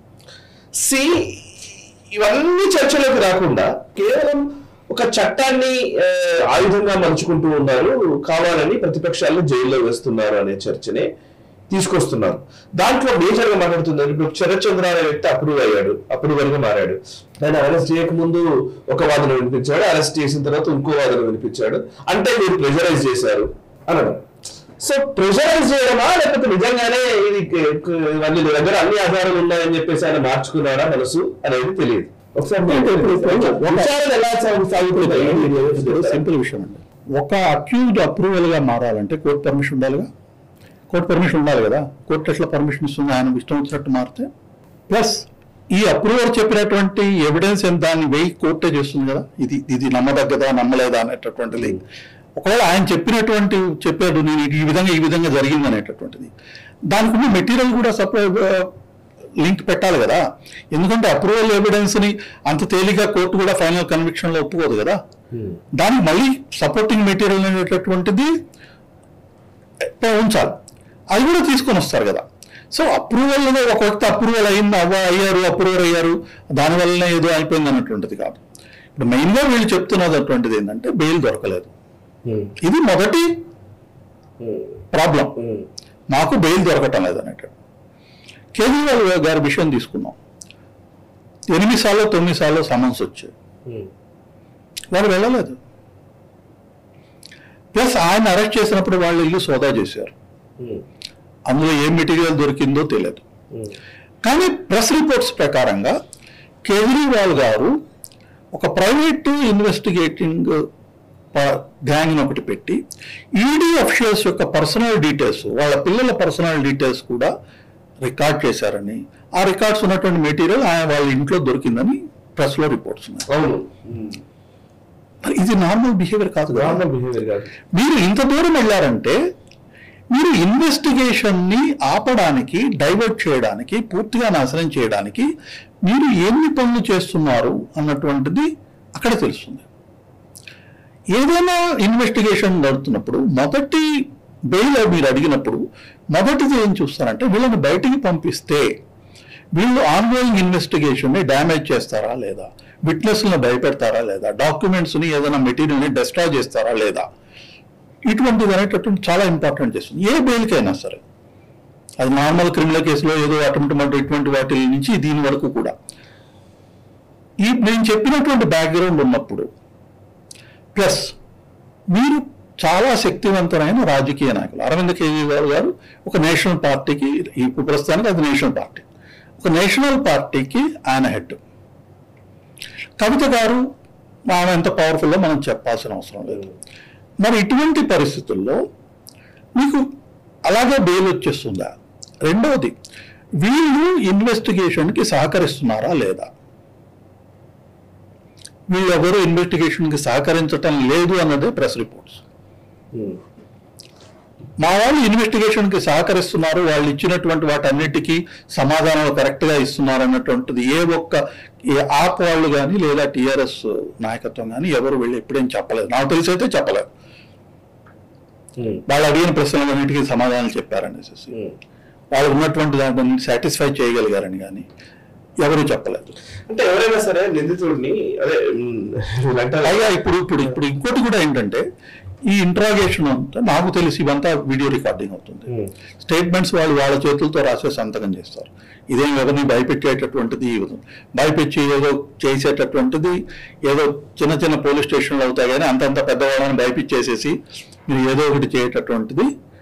సి ఇవన్నీ చర్చలోకి రాకుండా కేవలం ఒక చట్టాన్ని ఆ, ఆయుధంగా మలుచుకుంటూ ఉన్నారు కావాలని ప్రతిపక్షాలను జైల్లో వేస్తున్నారు అనే చర్చనే తీసుకొస్తున్నారు దాంట్లో మేజర్ గా మాట్లాడుతున్నారు ఇప్పుడు శరత్ చంద్ర అనే వ్యక్తి అప్రూవ్ అయ్యాడు అప్రూవర్ గా మారాడు ఆయన అరెస్ట్ చేయక ముందు ఒక వాదన వినిపించాడు అరెస్ట్ చేసిన తర్వాత ఇంకో వాదన వినిపించాడు అంటే మీరు ప్రెజరైజ్ చేశారు అనడం సో ప్రెషరైజ్ చేయడమా లేకపోతే నిజంగానే ఇది క- క- ఇవన్నీ నీ దగ్గర అన్ని ఆధారాలు ఉన్నాయని చెప్పేసి ఆయన మార్చుకున్నాడా మనసు అనేది తెలియదు ఒకసారి అంటే ఇప్పుడు ఒక- విచారణ ఎలా సాగు- సాగుతుంది సింపుల్ విషయం అండి ఒక అక్యూజ్డ్ అప్రూవల్ గా మారాలంటే కోర్టు పర్మిషన్ ఉండాలిగా కోర్టు పర్మిషన్ ఉండాలి కదా కోర్టు ఎట్లా పర్మిషన్ ఇస్తుంది ఆయన ఇష్టం వచ్చినట్టు మారితే ప్లస్ ఈ అప్రూవర్ చెప్పినటువంటి ఎవిడెన్స్ ఎంత దాన్ని వెయ్యి కోర్టే చేస్తుంది కదా ఇది ఇది నమ్మదగ్గదా నమ్మలేదా అనేటటువంటిది ఒకవేళ ఆయన చెప్పినటువంటి చెప్పాడు నేను ఇది ఈ విధంగా ఈ విధంగా జరిగింది అనేటటువంటిది దానికి ఉన్న మెటీరియల్ కూడా సప్లై లింక్ పెట్టాలి కదా ఎందుకంటే అప్రూవల్ ఎవిడెన్స్ ని అంత తేలిగా కోర్టు కూడా ఫైనల్ కన్విక్షన్ లో ఒప్పుకోదు కదా దానికి మళ్ళీ సపోర్టింగ్ మెటీరియల్ అనేటటువంటిది ఉంచాలి అది కూడా తీసుకొని వస్తారు కదా సో అప్రూవల్ ఒక వ్యక్తి అప్రూవల్ అయింది అవ్వ అయ్యారు అప్రూవల్ అయ్యారు దానివల్లనే ఏదో అయిపోయింది అన్నటువంటిది కాదు ఇప్పుడు మెయిన్గా వీళ్ళు చెప్తున్నది అటువంటిది ఏంటంటే బెయిల్ దొరకలేదు ఇది మొదటి ప్రాబ్లం మాకు బెయిల్ దొరకటం లేదు అన్నట్టు కేజ్రీవాల్ గారి విషయం తీసుకున్నాం ఎనిమిది సార్లు తొమ్మిది సార్లు సమన్స్ వచ్చాయి వాళ్ళు వెళ్ళలేదు ప్లస్ ఆయన అరెస్ట్ చేసినప్పుడు వాళ్ళు ఇల్లు సోదా చేశారు అందులో ఏం మెటీరియల్ దొరికిందో తెలియదు కానీ ప్రెస్ రిపోర్ట్స్ ప్రకారంగా కేజ్రీవాల్ గారు ఒక ప్రైవేట్ ఇన్వెస్టిగేటింగ్ గ్యాంగ్ ఒకటి పెట్టి ఈడీ అఫిషియల్స్ యొక్క పర్సనల్ డీటెయిల్స్ వాళ్ళ పిల్లల పర్సనల్ డీటెయిల్స్ కూడా రికార్డ్ చేశారని ఆ రికార్డ్స్ ఉన్నటువంటి మెటీరియల్ ఆయన వాళ్ళ ఇంట్లో దొరికిందని ప్రెస్ లో రిపోర్ట్స్ ఉన్నాయి అవును మరి ఇది నార్మల్ బిహేవియర్ కాదు కదా నార్మల్ బిహేవియర్ కాదు మీరు ఇంత దూరం వెళ్ళారంటే మీరు ఇన్వెస్టిగేషన్ ని ఆపడానికి డైవర్ట్ చేయడానికి పూర్తిగా నాశనం చేయడానికి మీరు ఎన్ని పనులు చేస్తున్నారు అన్నటువంటిది అక్కడ తెలుస్తుంది ఏదైనా ఇన్వెస్టిగేషన్ నడుతున్నప్పుడు మొదటి బెయిల్ మీరు అడిగినప్పుడు మొదటిది ఏం చూస్తారంటే వీళ్ళని బయటికి పంపిస్తే వీళ్ళు ఆన్గోయింగ్ ఇన్వెస్టిగేషన్ని డ్యామేజ్ చేస్తారా లేదా విట్నెస్లను భయపెడతారా లేదా డాక్యుమెంట్స్ని ఏదైనా మెటీరియల్ని డిస్ట్రాయ్ చేస్తారా లేదా ఇటువంటిది అనేటటువంటి చాలా ఇంపార్టెంట్ చేస్తుంది ఏ బెయిల్కైనా సరే అది నార్మల్ క్రిమినల్ కేసులో ఏదో అటువంటి మర్డర్ ఇటువంటి వాటి నుంచి దీని వరకు కూడా ఈ నేను చెప్పినటువంటి బ్యాక్గ్రౌండ్ ఉన్నప్పుడు ప్లస్ మీరు చాలా శక్తివంతమైన రాజకీయ నాయకులు అరవింద్ కేజ్రీవాల్ గారు ఒక నేషనల్ పార్టీకి ఇప్పుడు ప్రస్తుతానికి అది నేషనల్ పార్టీ ఒక నేషనల్ పార్టీకి ఆయన హెడ్ కవిత గారు ఆమె ఎంత పవర్ఫుల్లో మనం చెప్పాల్సిన అవసరం లేదు మరి ఇటువంటి పరిస్థితుల్లో మీకు అలాగే బెయిల్ వచ్చేస్తుందా రెండవది వీళ్ళు ఇన్వెస్టిగేషన్కి సహకరిస్తున్నారా లేదా వీళ్ళెవరూ ఇన్వెస్టిగేషన్కి సహకరించటం లేదు అన్నదే ప్రెస్ రిపోర్ట్స్ మా వాళ్ళు ఇన్వెస్టిగేషన్కి సహకరిస్తున్నారు వాళ్ళు ఇచ్చినటువంటి వాటన్నిటికీ సమాధానాలు కరెక్ట్గా ఇస్తున్నారు అన్నటువంటిది ఏ ఒక్క ఏ ఆప్ వాళ్ళు కానీ లేదా టీఆర్ఎస్ నాయకత్వం కానీ ఎవరు వెళ్ళి ఎప్పుడేం చెప్పలేదు నాకు తెలిసి అయితే చెప్పలేదు వాళ్ళు అడిగిన ప్రశ్నలన్నిటికీ సమాధానాలు చెప్పారనేసి వాళ్ళు ఉన్నటువంటి దాంట్లో సాటిస్ఫై చేయగలిగారని కానీ ఎవరు చెప్పలేదు అంటే ఎవరైనా సరే నిందితుడిని అదే ఉమ్, వీళ్ళంటారు పైగా ఇప్పుడు ఇప్పుడు ఇప్పుడు ఇంకోటి కూడా ఏంటంటే ఈ ఇంట్రాగేషన్ అంతా నాకు తెలిసి ఇవంతా వీడియో రికార్డింగ్ అవుతుంది Hmm. స్టేట్మెంట్స్ వాళ్ళు వాళ్ళ చేతులతో రాసే సంతకం చేస్తారు ఇదేం ఎవరిని భయపెట్టేటటువంటిది భయపెట్టి ఏదో చేసేటటువంటిది ఏదో చిన్న చిన్న పోలీస్ స్టేషన్లు అవుతాయి కానీ అంతంత పెద్దవాళ్ళని భయపించేసేసి మీరు ఏదో ఒకటి చేయటటువంటిది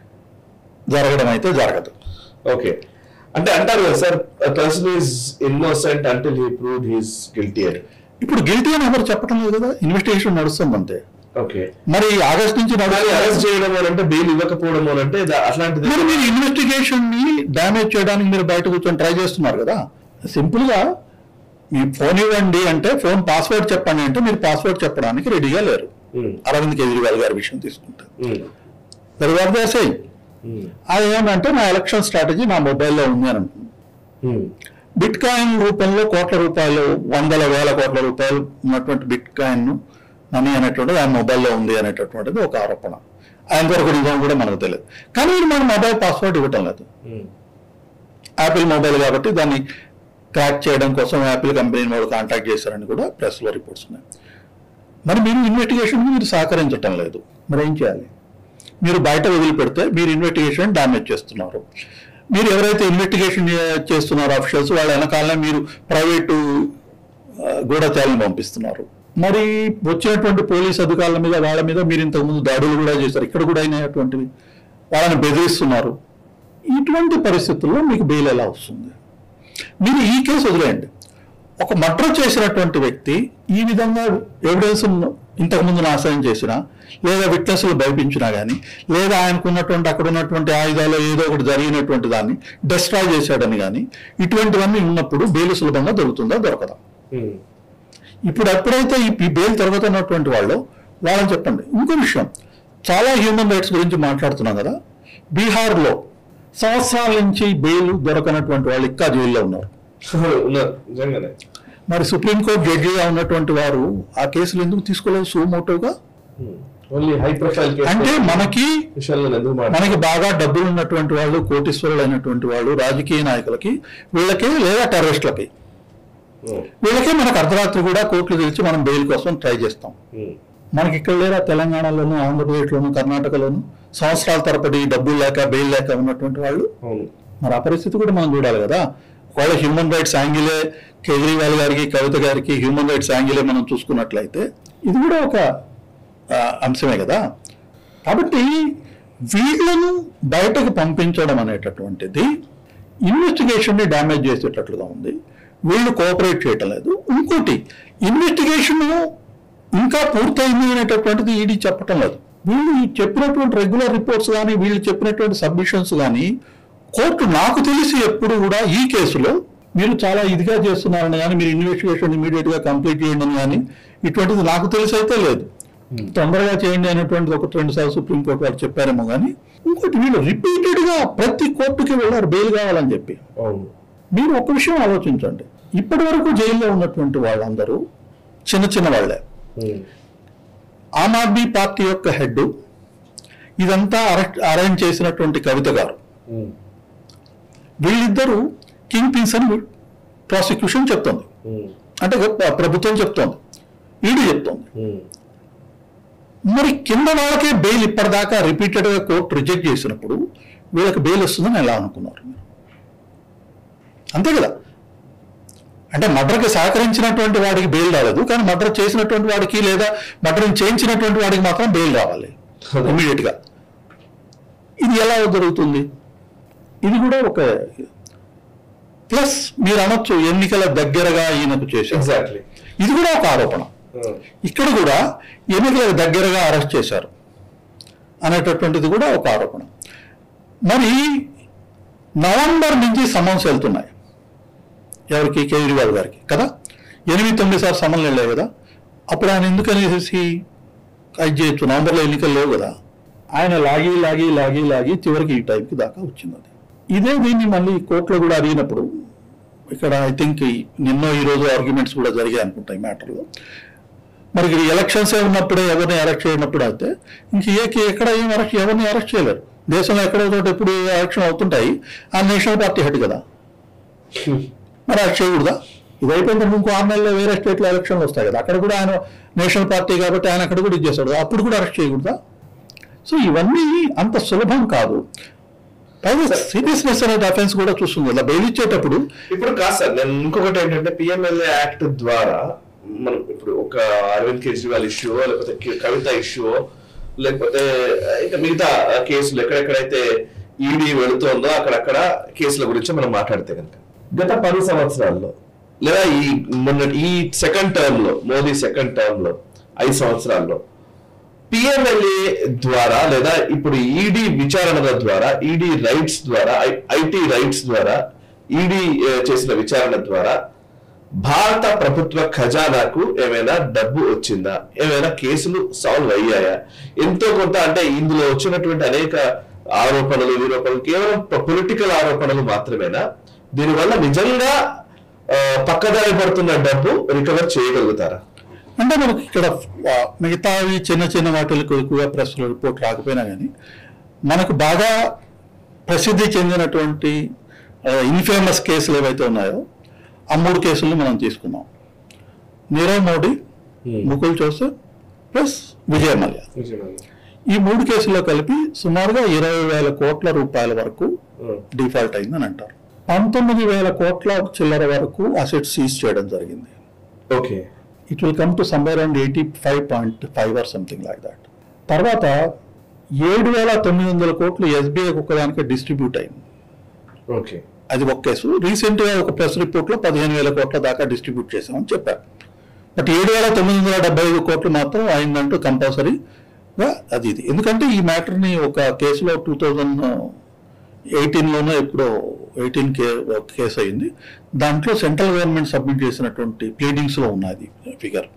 జరగడం అయితే జరగదు ఓకే అంటే అంటారు కదా sir person is innocent until he prove he's guilty అని ఇప్పుడు గిల్టీ అని ఎవరు చెప్పడం లేదు కదా ఇన్వెస్టిగేషన్ నడుస్తుంది అంతే ఓకే మరి ఆగస్ట్ నుంచి మరి అరెస్ట్ నడుస్తుంది చేయడం అని అంటే బెయిల్ ఇవ్వకపోవడం అని అంటే దా- అట్లాంటిది మరి మీరు ఇన్వెస్టిగేషన్ ని డ్యామేజ్ చేయడానికి మీరు బయట కూర్చొని ట్రై చేస్తున్నారు కదా సింపుల్ గా మీ ఫోన్ ఇవ్వండి అంటే ఫోన్ పాస్వర్డ్ చెప్పండి అంటే మీరు పాస్వర్డ్ చెప్పడానికి రెడీగా లేరు ఉమ్, అరవింద్ కేజ్రీవాల్ గారి విషయం తీసుకుంటే ఉమ్, తర్వాత దేశాయి ఉమ్, అది ఏమంటే నా ఎలక్షన్ స్ట్రాటజీ నా మొబైల్లో ఉంది అని అంటుంది ఉమ్, బిట్ కాయిన్ రూపంలో కోట్ల రూపాయలు వందల వేల కోట్ల రూపాయలు ఉన్నటువంటి బిట్ కాయిన్ మనీ అనేటువంటిది ఆయన మొబైల్లో ఉంది అనేటటువంటిది ఒక ఆరోపణ ఆయన వరకు నిజం కూడా మనకు తెలియదు కానీ వీడు మన మొబైల్ పాస్వర్డ్ ఇవ్వటం లేదు ఉమ్, యాపిల్ మొబైల్ కాబట్టి దాన్ని క్రాక్ చేయడం కోసం యాపిల్ కంపెనీని వాళ్ళు కాంటాక్ట్ చేశారని కూడా ప్రెస్లో రిపోర్ట్స్ ఉన్నాయి మరి మీరు ఇన్వెస్టిగేషన్కి మీరు సహకరించటం లేదు మరి ఏం చేయాలి మీరు బయట వదిలిపెడితే మీరు ఇన్వెస్టిగేషన్ డ్యామేజ్ చేస్తున్నారు మీరు ఎవరైతే ఇన్వెస్టిగేషన్ చేస్తున్నారో అఫీషియల్స్ వాళ్ళ వెనకాలనే మీరు ప్రైవేటు ఆ, గూఢచారులను పంపిస్తున్నారు మరి వచ్చినటువంటి పోలీస్ అధికారుల మీద వాళ్ళ మీద మీరు ఇంతకుముందు దాడులు కూడా చేశారు ఇక్కడ కూడా అయినటువంటివి వాళ్ళని బెదిరిస్తున్నారు ఇటువంటి పరిస్థితుల్లో మీకు బెయిల్ ఎలా వస్తుంది మీరు ఈ కేసు వదిలేయండి ఒక మర్డర్ చేసినటువంటి వ్యక్తి ఈ విధంగా ఎవిడెన్స్ ఇంతకుముందు నాశనం చేసినా లేదా విట్నెస్లు భయపించినా కానీ లేదా ఆయనకు ఉన్నటువంటి అక్కడ ఉన్నటువంటి ఆయుధాలు ఏదో ఒకటి జరిగినటువంటి దాన్ని డిస్ట్రాయ్ చేశాడని కానీ ఇటువంటివన్నీ ఉన్నప్పుడు బెయిల్ సులభంగా దొరుకుతుందా దొరకదా ఉమ్, ఇప్పుడు ఎప్పుడైతే ఈ ఈ బెయిల్ తిరుగుతున్నటువంటి వాళ్ళు వాళ్ళని చెప్పండి ఇంకో విషయం చాలా హ్యూమన్ రైట్స్ గురించి మాట్లాడుతున్నాం కదా బీహార్లో సంవత్సరాల నుంచి బెయిల్ దొరకనటువంటి వాళ్ళు ఇంకా జైల్లో ఉన్నారు ఉన్నారు నిజంగానే మరి సుప్రీంకోర్టు జడ్జిగా ఉన్నటువంటి వారు ఆ కేసులు ఎందుకు తీసుకోలేదు సుమోటోగా ఓన్లీ హై ప్రొఫైల్ అంటే మనకి విషయాల్లో ఎందుకు మాట మనకి బాగా డబ్బులు ఉన్నటువంటి వాళ్ళు కోటీశ్వరులు అయినటువంటి వాళ్ళు రాజకీయ నాయకులకి వీళ్ళకి లేదా టెర్రరిస్టులకి వీళ్ళకే మనకు అర్ధరాత్రి కూడా కోర్టులు తెలిసి మనం బెయిల్ కోసం ట్రై చేస్తాం మనకి ఇక్కడ లేదా తెలంగాణలోను ఆంధ్రప్రదేశ్లోను కర్ణాటకలోను సంవత్సరాల తరబడి డబ్బులు లేక బెయిల్ లేక ఉన్నటువంటి వాళ్ళు అవును మరి ఆ పరిస్థితి కూడా మనం చూడాలి కదా ఒకవేళ హ్యూమన్ రైట్స్ యాంగిలే కేజ్రీవాల్ గారికి కవిత గారికి హ్యూమన్ రైట్స్ యాంగిలే మనం చూసుకున్నట్లయితే ఇది కూడా ఒక ఆ, అంశమే కదా కాబట్టి వీళ్ళను బయటకు పంపించడం అనేటటువంటిది ఇన్వెస్టిగేషన్ని డ్యామేజ్ చేసేటట్లుగా ఉంది వీళ్ళు కోఆపరేట్ చేయటం లేదు ఇంకోటి ఇన్వెస్టిగేషన్ ఇంకా పూర్తయింది అనేటటువంటిది ఈడీ చెప్పటం లేదు వీళ్ళు ఈ చెప్పినటువంటి రెగ్యులర్ రిపోర్ట్స్ కానీ వీళ్ళు చెప్పినటువంటి సబ్మిషన్స్ కానీ కోర్టు నాకు తెలిసి ఎప్పుడు కూడా ఈ కేసులో మీరు చాలా ఇదిగా చేస్తున్నారని కానీ మీరు ఇన్వెస్టిగేషన్ ఇమీడియట్ గా కంప్లీట్ చేయండి అని కానీ ఇటువంటిది నాకు తెలిసి అయితే లేదు తొందరగా చేయండి అనేటువంటిది ఒకటి రెండు సార్లు సుప్రీంకోర్టు వాళ్ళు చెప్పారేమో కానీ ఇంకోటి వీళ్ళు రిపీటెడ్ గా ప్రతి కోర్టుకి వెళ్ళారు బెయిల్ కావాలని చెప్పి అవును మీరు ఒక విషయం ఆలోచించండి ఇప్పటి వరకు జైల్లో ఉన్నటువంటి వాళ్ళందరూ చిన్న చిన్న వాళ్ళే ఉమ్, ఆమ్ ఆద్మీ పార్టీ యొక్క హెడ్ ఇదంతా అరెస్ట్ అరేంజ్ చేసినటువంటి కవిత గారు వీళ్ళిద్దరూ కింగ్ పిన్స్ అని ప్రాసిక్యూషన్ చెప్తోంది అంటే ప్ర- ప్రభుత్వం చెప్తోంది ఈడీ చెప్తోంది మరి కింద వాళ్ళకే బెయిల్ ఇప్పటిదాకా రిపీటెడ్ గా కోర్టు రిజెక్ట్ చేసినప్పుడు వీళ్ళకి బెయిల్ వస్తుందని ఎలా అనుకున్నారు మీరు? అంతే కదా అంటే మర్డర్కి సహకరించినటువంటి వాడికి బెయిల్ రాలేదు కానీ మర్డర్ చేసినటువంటి వాడికి లేదా మర్డర్ చేయించినటువంటి వాడికి మాత్రం బెయిల్ రావాలి ఇమీడియట్ గా ఇది ఎలా జరుగుతుంది ఇది కూడా ఒక ప్లస్ మీరు అనొచ్చు ఎన్నికల దగ్గరగా ఈయనకు చేశారు ఎగ్జాక్ట్లీ ఇది కూడా ఒక ఆరోపణ ఇక్కడ కూడా ఎన్నికలకు దగ్గరగా అరెస్ట్ చేశారు అనేటటువంటిది కూడా ఒక ఆరోపణ మరి నవంబర్ నుంచి సమన్స్ వెళ్తున్నాయి ఎవరికి కేజ్రీవాల్ గారికి కదా ఎనిమిది తొమ్మిది సార్లు సమన్లు వెళ్ళాయి కదా అప్పుడు ఆయన ఎందుకు అనేసి అది చేయొచ్చు నవంబర్లో ఎన్నికలు లేవు కదా ఆయన లాగి లాగి లాగి లాగి చివరికి ఈ టైంకి దాకా వచ్చింది అది ఇదే దీన్ని మళ్ళీ కోర్టులో కూడా అడిగినప్పుడు ఇక్కడ ఐ థింక్ నిన్నో ఈ రోజు ఆర్గ్యుమెంట్స్ కూడా జరిగాయి అనుకుంటాయి మ్యాటర్లో మరి ఇక్కడ ఎలక్షన్స్ ఉన్నప్పుడే ఎవరిని అరెస్ట్ చేయనప్పుడు అయితే ఇంక ఏ ఎక్కడ ఏం అరెస్ట్ ఎవరిని అరెస్ట్ చేయలేరు దేశంలో ఎక్కడో చోట ఎప్పుడు ఎలక్షన్ అవుతుంటాయి ఆ నేషనల్ పార్టీ హెడ్ కదా మరి అరెస్ట్ చేయకూడదా ఇది అయిపోయిన తర్వాత ఇంకో ఆరు నెలల్లో వేరే స్టేట్లో ఎలక్షన్లు వస్తాయి కదా అక్కడ కూడా ఆయన నేషనల్ పార్టీ కాబట్టి ఆయన అక్కడ కూడా ఇది చేస్తాడు అప్పుడు కూడా అరెస్ట్ చేయకూడదా సో ఇవన్నీ అంత సులభం కాదు పైగా సీరియస్నెస్ అనే అఫెన్స్ కూడా చూస్తుంది ఇలా బెయిల్ ఇచ్చేటప్పుడు ఇప్పుడు కాదు సార్ నేను ఇంకొకటి ఏంటంటే పిఎంఎల్ఏ యాక్ట్ ద్వారా మనం ఇప్పుడు ఒక అరవింద్ కేజ్రీవాల్ ఇష్యూ లేకపోతే కి- కవిత ఇష్యూ లేకపోతే ఇంకా మిగతా కేసులు ఎక్కడెక్కడైతే ఈడీ వెళుతోందో అక్కడక్కడ కేసుల గురించి మనం మాట్లాడితే కనుక గత పది సంవత్సరాల్లో లేదా ఈ మొన్న ఈ సెకండ్ టర్మ్ లో మోదీ సెకండ్ టర్మ్ లో ఐదు సంవత్సరాల్లో పిఎంఎల్ఏ ద్వారా లేదా ఇప్పుడు ఈడీ విచారణల ద్వారా ఈడీ రైట్స్ ద్వారా ఐటీ రైట్స్ ద్వారా ఈడీ చేసిన విచారణ ద్వారా భారత ప్రభుత్వ ఖజానాకు ఏమైనా డబ్బు వచ్చిందా ఏమైనా కేసులు సాల్వ్ అయ్యాయా ఎంతో కొంత అంటే ఇందులో వచ్చినటువంటి అనేక ఆరోపణలు విరోపణలు కేవలం పొలిటికల్ ఆరోపణలు మాత్రమేనా దీనివల్ల నిజంగా ఆ, పక్కదారి పడుతున్న డబ్బు రికవర్ చేయగలుగుతారా అంటే మనకి ఇక్కడ ఆ, మిగతావి చిన్న చిన్న వాటిలకు ఎక్కువగా ప్రెస్ రిపోర్ట్ రాకపోయినా కానీ మనకు బాగా ప్రసిద్ధి చెందినటువంటి ఇన్ఫేమస్ కేసులు ఏవైతే ఉన్నాయో ఆ మూడు కేసులను మనం తీసుకున్నాం నీరవ్ మోడీ ముకుల్ చోసర్ ప్లస్ విజయ్ మల్య ఈ మూడు కేసుల్లో కలిపి సుమారుగా ఇరవై వేల కోట్ల రూపాయల వరకు డిఫాల్ట్ అయిందని అంటారు పంతొమ్మిది వేల కోట్ల చిల్లర వరకు అసెట్ సీజ్ చేయడం జరిగింది okay it will come to somewhere and eighty five point five or something like that తర్వాత ఏడు వేల తొమ్మిది వందల కోట్లు ఎస్బీఐకి ఒక్కదానికి డిస్ట్రిబ్యూట్ అయింది ఓకే అది ఒక కేసు రీసెంట్ గా ఒక ప్రెస్ రిపోర్ట్ లో పదిహేను వేల కోట్ల దాకా డిస్ట్రిబ్యూట్ చేసామని చెప్పారు బట్ ఏడు వేల తొమ్మిది వందల డెబ్బై ఐదు కోట్లు మాత్రం అయిందంటూ కంపల్సరీగా అది ఇది ఎందుకంటే ఈ మ్యాటర్ ని ఒక కేసులో టూ థౌజండ్ ఎయిటీన్లోనో ఎప్పుడో ఎయిటీన్ కే ఒక కేసు అయింది దాంట్లో సెంట్రల్ గవర్నమెంట్ సబ్మిట్ చేసినటువంటి ప్లీడింగ్స్ లో ఉన్నది ఫిగర్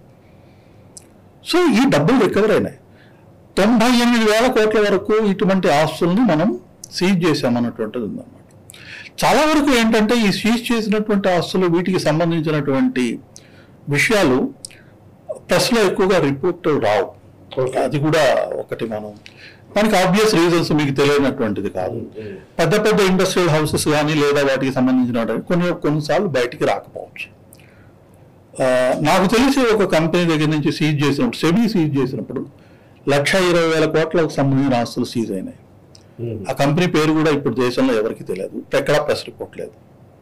సో ఈ డబ్బులు రికవర్ అయినాయి తొంభై ఎనిమిది వేల కోట్ల వరకు ఇటువంటి ఆస్తుల్ని మనం సీజ్ చేశామన్నటువంటిది ఉందన్నమాట చాలా వరకు ఏంటంటే ఈ సీజ్ చేసినటువంటి ఆస్తులు వీటికి సంబంధించినటువంటి విషయాలు ప్రెస్లో ఎక్కువగా రిపోర్ట్ రావు Okay. అది కూడా ఒకటి మనం మనకి ఆబ్వియస్ రీజన్స్ మీకు తెలియనటువంటిది కాదు పెద్ద పెద్ద ఇండస్ట్రియల్ హౌసెస్ కానీ లేదా వాటికి సంబంధించిన కొన్ని కొన్నిసార్లు బయటికి రాకపోవచ్చు ఆ, నాకు తెలిసి ఒక కంపెనీ దగ్గర నుంచి సీజ్ చేసినప్పుడు సెబీ సీజ్ చేసినప్పుడు లక్ష ఇరవై వేల కోట్లకు సంబంధించిన ఆస్తులు సీజ్ అయినాయి ఆ కంపెనీ పేరు కూడా ఇప్పుడు దేశంలో ఎవరికి తెలియదు ఎక్కడా ప్రెస్ రిపోర్ట్ లేదు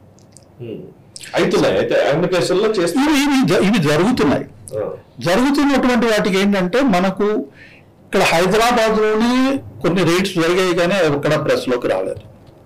అవుతున్నాయి అయితే అన్ని కేసుల్లో చేస్తే ఇవి ఇవి జ- ఇవి జరుగుతున్నాయి జరుగుతున్నటువంటి వాటికి ఏంటంటే మనకు ఇక్కడ హైదరాబాద్ లోనే కొన్ని రేట్స్ జరిగాయి కానీ అవి ఎక్కడ ప్రెస్ లోకి రాలేదు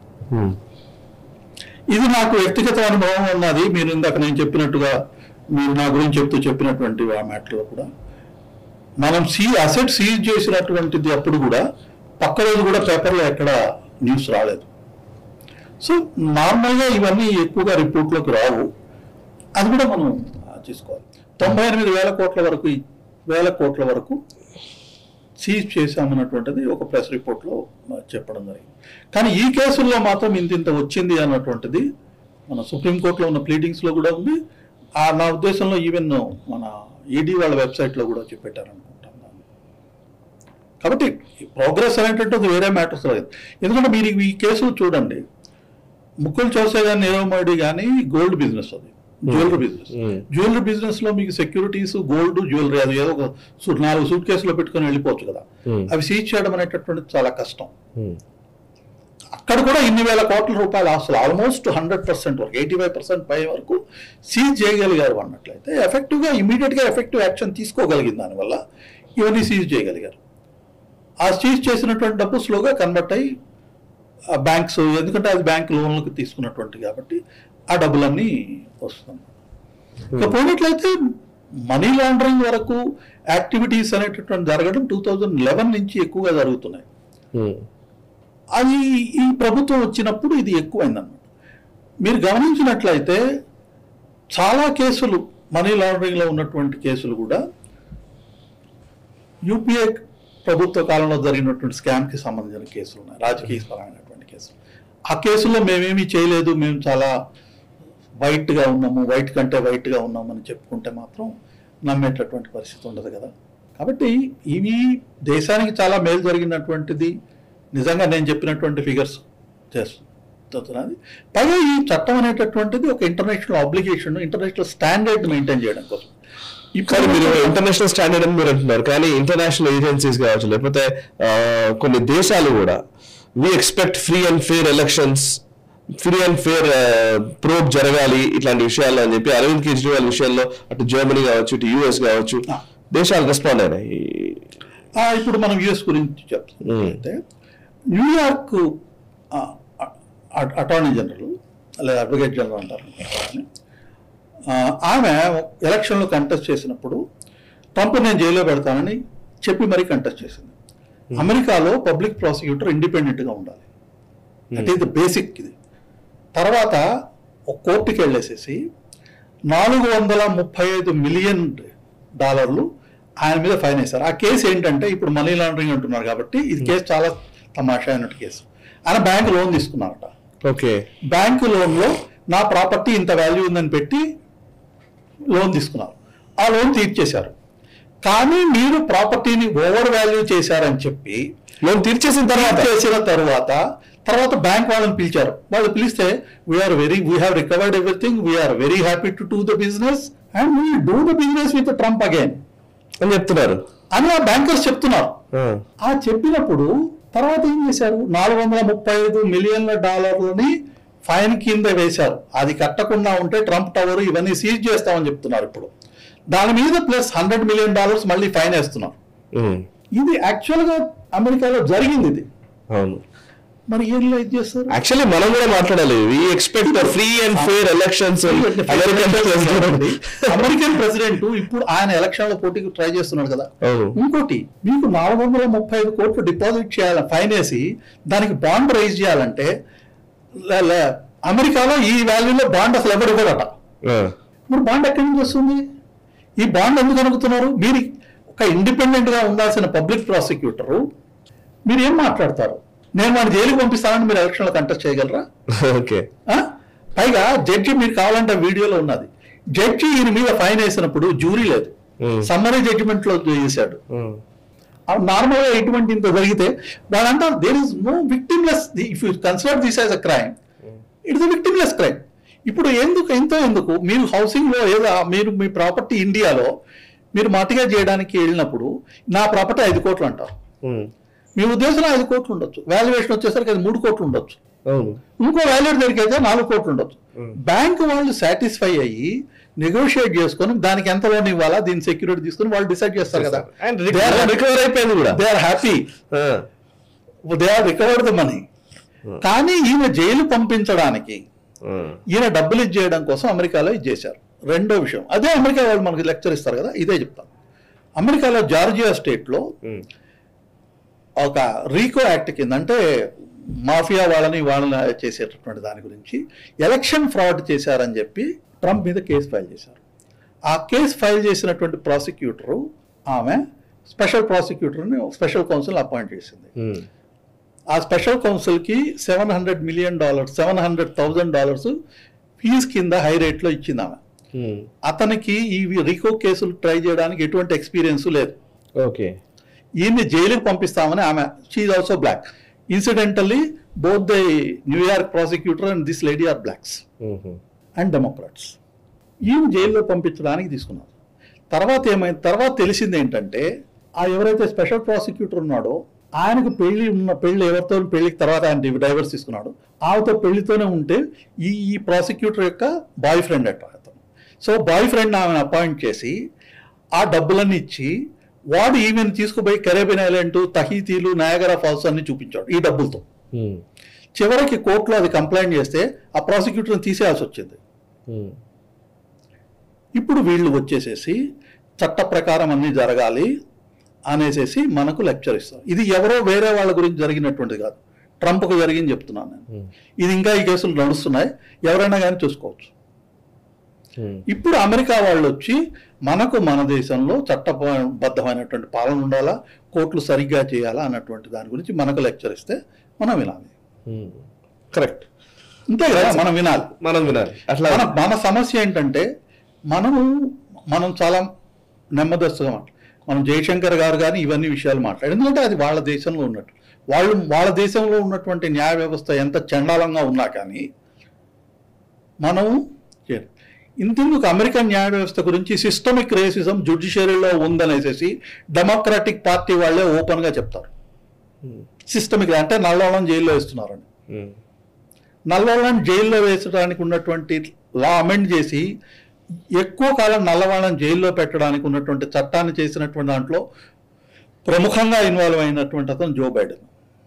ఇది నాకు వ్యక్తిగత అనుభవం ఉన్నది మీరు ఇందాక నేను చెప్పినట్టుగా మీరు నా గురించి చెప్తూ చెప్పినటువంటి ఆ మ్యాటర్లో కూడా మనం సీ అసెట్ సీజ్ చేసినటువంటిది అప్పుడు కూడా పక్క రోజు కూడా పేపర్లో ఎక్కడ న్యూస్ రాలేదు సో నార్మల్గా ఇవన్నీ ఎక్కువగా రిపోర్ట్లోకి రావు అది కూడా మనం ఆ, చూసుకోవాలి తొంభై ఎనిమిది వేల కోట్ల వరకు ఈ వేల కోట్ల వరకు సీజ్ చేశామన్నటువంటిది ఒక ప్రెస్ రిపోర్ట్లో చెప్పడం జరిగింది కానీ ఈ కేసుల్లో మాత్రం ఇంత ఇంత వచ్చింది అన్నటువంటిది మన సుప్రీంకోర్టులో ఉన్న ప్లీడింగ్స్లో కూడా ఉంది ఆ నా ఉద్దేశంలో ఈవెన్ మన ఈడీ వాళ్ళ వెబ్సైట్లో కూడా చెప్పెట్టారనుకుంటాను కాబట్టి ప్రోగ్రెస్ అనేటటువంటి వేరే మ్యాటర్స్ లేదు ఎందుకంటే మీరు ఈ కేసులు చూడండి ముక్కులు చూసే కానీ నీరవ్ మోడీ కానీ గోల్డ్ బిజినెస్ అది jewellery business Hmm. Jewellery business లో మీకు సెక్యూరిటీస్ గోల్డ్ జ్యువెలరీ అది ఏదో ఒక సూ- నాలుగు సూట్ కేసులో పెట్టుకొని వెళ్ళిపోవచ్చు కదా Hmm. అవి సీజ్ చేయడం అనేటటువంటిది చాలా కష్టం ఉమ్, అక్కడ కూడా ఇన్ని వేల కోట్ల రూపాయల ఆస్తులు ఆల్మోస్ట్ హండ్రెడ్ పర్సెంట్ వరకు ఎయిటీ ఫైవ్ పర్సెంట్ పై వరకు సీజ్ చేయగలిగారు అన్నట్లయితే ఎఫెక్టివ్గా ఇమీడియట్గా ఎఫెక్టివ్ యాక్షన్ తీసుకోగలిగింది దానివల్ల ఇవన్నీ సీజ్ చేయగలిగారు ఆ సీజ్ చేసినటువంటి డబ్బు స్లోగా కన్వర్ట్ అయ్యి ఆ బ్యాంక్స్ ఎందుకంటే అది బ్యాంక్ లోన్లకు తీసుకున్నటువంటి కాబట్టి ఆ డబ్బులన్నీ వస్తుంది ఇక పోయినట్లయితే మనీ లాండరింగ్ వరకు యాక్టివిటీస్ అనేటటువంటి జరగడం టూ థౌజండ్ లెవెన్ నుంచి ఎక్కువగా జరుగుతున్నాయి ఉమ్, అది ఈ ప్రభుత్వం వచ్చినప్పుడు ఇది ఎక్కువైందన్నమాట మీరు గమనించినట్లయితే చాలా కేసులు మనీ లాండరింగ్లో ఉన్నటువంటి కేసులు కూడా యూపీఏ ప్రభుత్వ కాలంలో జరిగినటువంటి స్కామ్కి సంబంధించిన కేసులు ఉన్నాయి రాజకీయ పరమైనటువంటి కేసులు ఆ కేసుల్లో మేమేమీ చేయలేదు మేము చాలా వైట్గా ఉన్నాము వైట్ కంటే వైట్గా ఉన్నాము అని చెప్పుకుంటే మాత్రం నమ్మేటటువంటి పరిస్థితి ఉండదు కదా కాబట్టి ఇవి దేశానికి చాలా మేలు జరిగినటువంటిది నిజంగా నేను చెప్పినటువంటి ఫిగర్స్ చేస్తున్నది పైగా ఈ చట్టం అనేటటువంటిది ఒక international obligation international standard maintain చేయడం కోసం కానీ మీరు ఇప్పుడు ఇంటర్నేషనల్ స్టాండర్డ్ అని మీరు అంటున్నారు కానీ ఇంటర్నేషనల్ ఏజెన్సీస్ కావచ్చు లేకపోతే ఆ, కొన్ని దేశాలు కూడా we expect free and fair elections free and fair probe జరగాలి ఇట్లాంటి విషయాల్లో అని చెప్పి అరవింద్ కేజ్రీవాల్ విషయంలో అటు జర్మనీ కావచ్చు ఇటు యుఎస్ కావచ్చు ఆ. దేశాలు రెస్పాండ్ అయినాయి ఆ, ఇప్పుడు మనం యుఎస్ గురించి చెప్తే న్యూయార్క్ అటార్నీ జనరల్ లేదా అడ్వకేట్ జనరల్ అంటారు అనుకుంటారని. ఆ, ఆమె ఎలక్షన్లో కంటెస్ట్ చేసినప్పుడు ట్రంప్ నేను జైల్లో పెడతానని చెప్పి మరీ కంటెస్ట్ చేసింది అమెరికాలో పబ్లిక్ ప్రాసిక్యూటర్ ఇండిపెండెంట్గా ఉండాలి దట్ ఈస్ ద బేసిక్ ఇది తర్వాత ఒక కోర్టుకి వెళ్ళేసేసి నాలుగు వందల ముప్పై ఐదు మిలియన్ డాలర్లు ఆయన మీద ఫైన్ వేశారు ఆ కేసు ఏంటంటే ఇప్పుడు మనీ లాండరింగ్ అంటున్నారు కాబట్టి ఇది కేసు చాలా తమాషా అయినట్టు కేసు ఆయన బ్యాంక్ లోన్ తీసుకున్నారట ఓకే బ్యాంకు లోన్లో నా ప్రాపర్టీ ఇంత వాల్యూ ఉందని పెట్టి లోన్ తీసుకున్నారు ఆ లోన్ తీర్చేశారు కానీ మీరు ప్రాపర్టీని ఓవర్ వాల్యూ చేశారని చెప్పి లోన్ తీర్చేసిన తర్వాత చేసిన తర్వాత తర్వాత బ్యాంక్ వాళ్ళని పిలిచారు వాళ్ళు పిలిస్తే we are very we have recovered everything we are very happy to do the business and we do the business with Trump again అని చెప్తున్నారు అని ఆ బ్యాంకర్స్ చెప్తున్నారు ఆ, ఆ చెప్పినప్పుడు తర్వాత ఏం చేశారు నాలుగు వందల ముప్పై ఐదు మిలియన్ల డాలర్లని ఫైన్ కింద వేశారు అది కట్టకుండా ఉంటే ట్రంప్ టవర్ ఇవన్నీ సీజ్ చేస్తామని చెప్తున్నారు ఇప్పుడు దాని మీద ప్లస్ హండ్రెడ్ మిలియన్ డాలర్స్ మళ్ళీ ఫైన్ వేస్తున్నారు ఉమ్, ఇది యాక్చువల్గా అమెరికాలో జరిగింది ఇది అవును మరి ఏం ఇది చేస్తారు యాక్చువల్లీ మనం కూడా మాట్లాడాలి we expect free and fair elections American president American president ఇప్పుడు ఆయన ఎలక్షన్ లో పోటీకి ట్రై చేస్తున్నాడు కదా అవును. ఇంకోటి మీకు నాలుగు వందల ముప్పై ఐదు కోట్లు డిపాజిట్ చేయాలి ఫైన్ వేసి దానికి బాండ్ రైజ్ చేయాలంటే లే- లే- అమెరికాలో ఈ వాల్యూలో బాండ్ అసలు ఎవరు ఇవ్వడట మరి బాండ్ ఎక్కడి నుంచి వస్తుంది ఈ బాండ్ ఎందుకు అనుకుతున్నారు మీరు ఒక ఇండిపెండెంట్ గా ఉండాల్సిన పబ్లిక్ ప్రాసిక్యూటరు మీరు ఏం మాట్లాడతారు నేను వాడిని జైలుకి పంపిస్తానని మీరు ఎలక్షన్లో కంటెస్ట్ చేయగలరా ఓకే ఆ? పైగా జడ్జి మీరు కావాలంటే వీడియోలో ఉన్నది జడ్జి ఈయన మీద ఫైన్ వేసినప్పుడు జ్యూరీ లేదు Hmm. సమ్మరీ జడ్జిమెంట్ లో చేశాడు నార్మల్ గా ఎటువంటి ఇంత జరిగితే వాళ్ళంతా there is no victimless if you consider this as a crime it's victimless crime ఇప్పుడు ఎందుకు ఎంతో ఎందుకు మీరు హౌసింగ్ లో ఏదో మీరు మీ ప్రాపర్టీ ఇండియాలో మీరు మట్టిగా చేయడానికి వెళ్ళినప్పుడు నా ప్రాపర్టీ ఐదు కోట్లు అంటారు మీ ఉద్దేశంలో ఐదు కోట్లు ఉండొచ్చు వాల్యుయేషన్ వచ్చేసరికి అది మూడు కోట్లు ఉండొచ్చు అవును ఇంకో వాల్యూట్ దగ్గరికి అయితే నాలుగు కోట్లు ఉండొచ్చు బ్యాంక్ వాళ్ళు సాటిస్ఫై అయ్యి నెగోషియేట్ చేసుకొని దానికి ఎంత లోన్ ఇవ్వాలా దీని సెక్యూరిటీ తీసుకొని వాళ్ళు డిసైడ్ చేస్తారు కదా అండ్ రికవర్ అయిపోయింది కూడా they are happy they are recovered the money కానీ ఈయన జైలు పంపించడానికి ఈయన డబ్బులు ఇచ్చేయడం కోసం అమెరికాలో ఇది చేశారు రెండో విషయం అదే అమెరికా వాళ్ళు మనకి లెక్చర్ ఇస్తారు కదా ఇదే చెప్తాను అమెరికాలో జార్జియా స్టేట్లో ఒక రీకో యాక్ట్ కింద అంటే మాఫియా వాళ్ళని వాళ్ళని చేసేటటువంటి దాని గురించి ఎలక్షన్ ఫ్రాడ్ చేశారని చెప్పి ట్రంప్ మీద కేసు ఫైల్ చేశారు ఆ కేసు ఫైల్ చేసినటువంటి ప్రాసిక్యూటరు ఆమె స్పెషల్ ప్రాసిక్యూటర్ని స్పెషల్ కౌన్సిల్ అపాయింట్ చేసింది ఆ స్పెషల్ కౌన్సిల్కి seven hundred million dollars seven hundred thousand dollars fee కింద హై రేట్లో ఇచ్చింది ఆమె అతనికి ఈ రికో కేసులు ట్రై చేయడానికి ఎటువంటి ఎక్స్పీరియన్స్ లేదు ఓకే ఈయన్ని జైలుకి పంపిస్తామని ఆమె she also black incidentally both the New York prosecutor and this lady are blacks and Democrats ఈయన జైల్లో పంపించడానికి తీసుకున్నారు తర్వాత ఏమైంది తర్వాత తెలిసింది ఏంటంటే ఆ ఎవరైతే స్పెషల్ ప్రాసిక్యూటర్ ఉన్నాడో ఆయనకు పెళ్లి ఉన్న పెళ్లి ఎవరితో పెళ్లికి తర్వాత ఆయన డైవర్స్ తీసుకున్నాడు ఆమెతో పెళ్లితోనే ఉంటే ఈ ఈ ప్రాసిక్యూటర్ యొక్క బాయ్ ఫ్రెండ్ అట అతను సో బాయ్ ఫ్రెండ్ ఆమెను అపాయింట్ చేసి ఆ డబ్బులన్నీ ఇచ్చి వాడు ఈమెను తీసుకుపోయి కెరేబియన్ ఐలాండ్ తహీతీలు నయాగరా ఫాల్స్ అన్ని చూపించాడు ఈ డబ్బులతో చివరికి కోర్టులో అది కంప్లైంట్ చేస్తే ఆ ప్రాసిక్యూటర్ని తీసేయాల్సి వచ్చింది ఇప్పుడు వీళ్ళు వచ్చేసేసి చట్ట ప్రకారం అన్నీ జరగాలి అనేసేసి మనకు లెక్చర్ ఇస్తారు ఇది ఎవరో వేరే వాళ్ళ గురించి జరిగినటువంటిది కాదు ట్రంప్కు జరిగింది చెప్తున్నాను నేను ఇది ఇంకా ఈ కేసులు నడుస్తున్నాయి ఎవరైనా కానీ చూసుకోవచ్చు ఇప్పుడు అమెరికా వాళ్ళు వచ్చి మనకు మన దేశంలో చట్టబద్ధమైనటువంటి పాలన ఉండాలా కోర్టులు సరిగ్గా చేయాలా అన్నటువంటి దాని గురించి మనకు లెక్చర్ ఇస్తే మనం వినాలి కరెక్ట్ అంతే కదా మనం వినాలి మనం వినాలి అట్లా మన మన సమస్య ఏంటంటే మనము మనం చాలా నెమ్మదస్తుగా మాట్లాడు మనం జయశంకర్ గారు కానీ ఇవన్నీ విషయాలు మాట్లాడు ఎందుకంటే అది వాళ్ళ దేశంలో ఉన్నట్టు వాళ్ళు వాళ్ళ దేశంలో ఉన్నటువంటి న్యాయ వ్యవస్థ ఎంత చండాలంగా ఉన్నా కానీ మనం చేయరు. ఇంతెందుకు అమెరికన్ న్యాయ వ్యవస్థ గురించి సిస్టమిక్ రేసిజం జుడిషియరీలో ఉందనేసేసి డెమోక్రాటిక్ పార్టీ వాళ్ళే ఓపెన్గా చెప్తారు సిస్టమిక్ అంటే నల్లవరం జైల్లో వేస్తున్నారని నల్లవాళ్ళని జైల్లో వేసడానికి ఉన్నటువంటి లా అమెండ్ చేసి ఎక్కువ కాలం నల్లవాళ్ళని జైల్లో పెట్టడానికి ఉన్నటువంటి చట్టాన్ని చేసినటువంటి దాంట్లో ప్రముఖంగా ఇన్వాల్వ్ అయినటువంటి అతను జో బైడెన్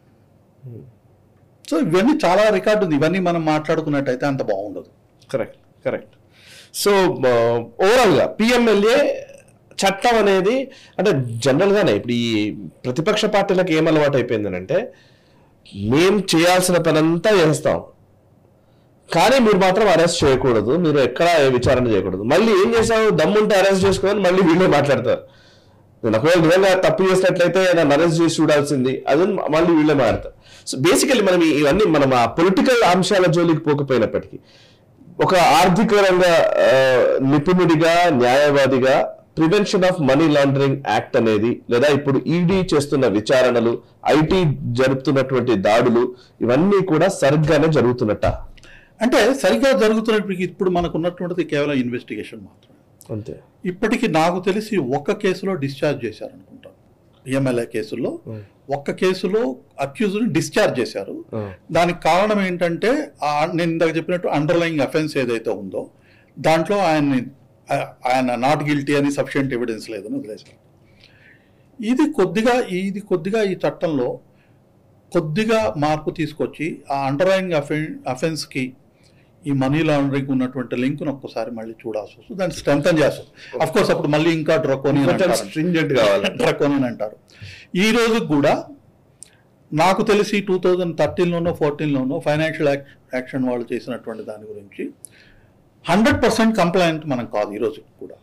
సో ఇవన్నీ చాలా రికార్డు ఉంది ఇవన్నీ మనం మాట్లాడుకున్నట్టయితే అంత బాగుండదు కరెక్ట్ కరెక్ట్ సో ఓవరాల్గా పిఎంఎల్ఏ చట్టం అనేది అంటే జనరల్గానే ఇప్పుడు ఈ ప్రతిపక్ష పార్టీలకు ఏం అలవాటు అయిపోయిందనంటే మేం చేయాల్సిన పనంతా చేస్తాం కానీ మీరు మాత్రం అరెస్ట్ చేయకూడదు మీరు ఎక్కడ విచారణ చేయకూడదు మళ్ళీ ఏం చేసావు దమ్ముంటే అరెస్ట్ చేసుకోవాలని మళ్ళీ వీళ్ళే మాట్లాడతారు నేను ఒకవేళ నిజంగా తప్పు చేసినట్లయితే నన్ను అరెస్ట్ చేసి చూడాల్సింది అది మళ్ళీ వీళ్ళే మాడతారు సో బేసికలీ మనం ఈ- ఇవన్నీ మనం ఆ పొలిటికల్ అంశాల జోలికి పోకపోయినప్పటికీ ఒక ఆర్థిక రంగ ఆ, నిపుణుడిగా న్యాయవాదిగా Prevention of money laundering act అనేది లేదా ఇప్పుడు ఈడీ చేస్తున్న విచారణలు ఐటీ జరుపుతున్నటువంటి దాడులు ఇవన్నీ కూడా సరిగ్గానే జరుగుతున్నట్ట అంటే సరిగ్గా జరుగుతున్నప్పటికీ ఇప్పుడు మనకు ఉన్నటువంటిది కేవలం ఇన్వెస్టిగేషన్ మాత్రమే అంతే ఇప్పటికి నాకు తెలిసి ఒక్క కేసులో డిశ్చార్జ్ చేశారనుకుంటాను ఎమ్మెల్యే కేసుల్లో ఒక్క కేసులో అక్యూజ్ని డిశ్చార్జ్ చేశారు దానికి కారణం ఏంటంటే ఆ నేను ఇందాక చెప్పినట్టు అండర్లయింగ్ అఫెన్స్ ఏదైతే ఉందో దాంట్లో ఆయన్ని ఆ- ఆయన నాట్ గిల్టీ అని సఫిషియంట్ ఎవిడెన్స్ లేదని వదిలేశారు ఇది కొద్దిగా ఇది కొద్దిగా ఈ చట్టంలో కొద్దిగా మార్పు తీసుకొచ్చి ఆ అండర్లయింగ్ అఫెన్ అఫెన్స్కి ఈ మనీ లాండరింగ్ ఉన్నటువంటి లింక్ను ఒక్కసారి మళ్ళీ చూడాల్సి వస్తుంది దాన్ని స్ట్రెంథన్ చేస్తారు అఫ్ కోర్స్ అప్పుడు మళ్ళీ ఇంకా డ్రకోని స్ట్రింజెంట్ కావాలి డ్రకోనియన్ అంటారు ఈ రోజు కూడా నాకు తెలిసి టూ థౌజండ్ థర్టీన్లోనో ఫోర్టీన్లోనో ఫైనాన్షియల్ యాక్షన్ వాళ్ళు చేసినటువంటి దాని గురించి హండ్రెడ్ పర్సెంట్ కంప్లైంట్ మనం కాదు ఈ రోజు కూడా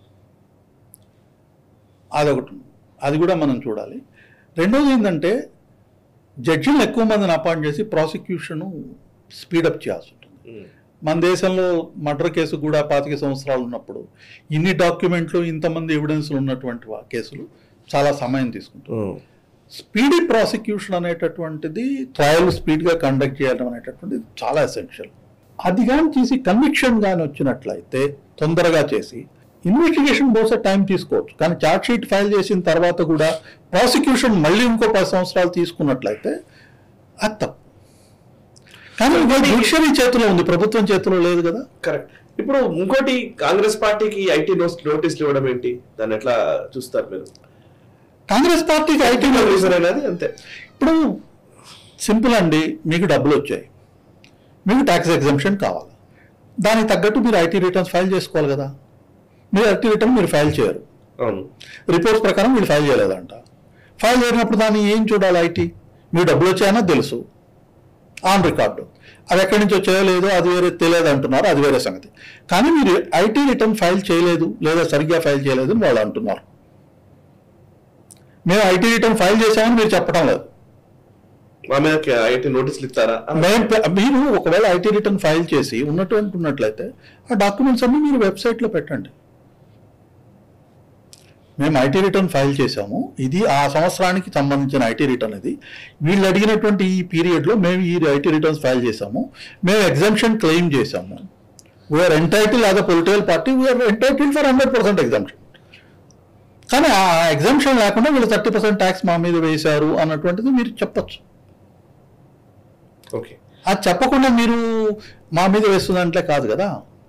అదొకటి ఉంది. అది కూడా మనం చూడాలి రెండోది ఏంటంటే జడ్జిలను ఎక్కువ మందిని అపాయింట్ చేసి ప్రాసిక్యూషన్ స్పీడప్ చేయాల్సి ఉంటుంది మన దేశంలో మర్డర్ కేసు కూడా పాతిక సంవత్సరాలు ఉన్నప్పుడు ఇన్ని డాక్యుమెంట్లు ఇంతమంది ఎవిడెన్స్లు ఉన్నటువంటి వా- కేసులు చాలా సమయం తీసుకుంటుంది స్పీడీ ప్రాసిక్యూషన్ అనేటటువంటిది ట్రయల్ స్పీడ్గా కండక్ట్ చేయడం అనేటటువంటిది చాలా ఎసెన్షియల్ అది కానీ చేసి కన్విక్షన్ కానీ వచ్చినట్లయితే తొందరగా చేసి ఇన్వెస్టిగేషన్ బహుశా టైం తీసుకోవచ్చు కానీ ఛార్జ్ షీట్ ఫైల్ చేసిన తర్వాత కూడా ప్రాసిక్యూషన్ మళ్ళీ ఇంకో పది సంవత్సరాలు తీసుకున్నట్లయితే అది తప్పు కానీ జుడిషియరీ చేతిలో ఉంది ప్రభుత్వం చేతిలో లేదు కదా కరెక్ట్ ఇప్పుడు ఇంకోటి కాంగ్రెస్ పార్టీకి ఐటీ నోటీసులు ఇవ్వడం ఏంటి దాన్ని ఎట్లా చూస్తారు మీరు కాంగ్రెస్ పార్టీకి ఐటీ రీజన్ అనేది అంతే ఇప్పుడు సింపుల్ అండి మీకు డబ్బులు వచ్చాయి మీకు ట్యాక్స్ ఎగ్జంప్షన్ కావాలి దానికి తగ్గట్టు మీరు ఐటీ రిటర్న్స్ ఫైల్ చేసుకోవాలి కదా మీరు ఐటీ రిటర్న్ మీరు ఫైల్ చేయరు అవును రిపోర్ట్స్ ప్రకారం మీరు ఫైల్ చేయలేదంట ఫైల్ చేయనప్పుడు దాన్ని ఏం చూడాలి ఐటీ మీరు డబ్బులు వచ్చాయన్నా తెలుసు ఆన్ రికార్డు అది ఎక్కడి నుంచి వచ్చాయో లేదో అది వేరే తెలియదు అంటున్నారు అది వేరే సంగతి కానీ మీరు ఐటీ రిటర్న్ ఫైల్ చేయలేదు లేదా సరిగ్గా ఫైల్ చేయలేదు అని వాళ్ళు అంటున్నారు మేము ఐటీ రిటర్న్ ఫైల్ చేసామని మీరు చెప్పడం లేదు మా మీద ఐటీ నోటీసులు ఇస్తారా మేము ప్ల- మీరు ఒకవేళ ఐటీ రిటర్న్ ఫైల్ చేసి ఉన్నటువంటి ఉన్నట్లయితే ఆ డాక్యుమెంట్స్ అన్ని మీరు వెబ్సైట్లో పెట్టండి మేము ఐటీ రిటర్న్ ఫైల్ చేశాము ఇది ఆ సంవత్సరానికి సంబంధించిన ఐటీ రిటర్న్ ఇది వీళ్ళు అడిగినటువంటి ఈ పీరియడ్లో మేము ఈ ఐటీ రిటర్న్స్ ఫైల్ చేశాము మేము ఎగ్జామ్షన్ క్లెయిమ్ చేశాము we are entitle as a political party we are entitle for hundred percent exemption కానీ ఆ ఎగ్జామ్షన్ లేకుండా వీళ్ళు థర్టీ పర్సెంట్ ట్యాక్స్ మా మీద వేశారు అన్నటువంటిది మీరు చెప్పచ్చు ఓకే అది చెప్పకుండా మీరు మా మీద వేస్తుందంటే కాదు కదా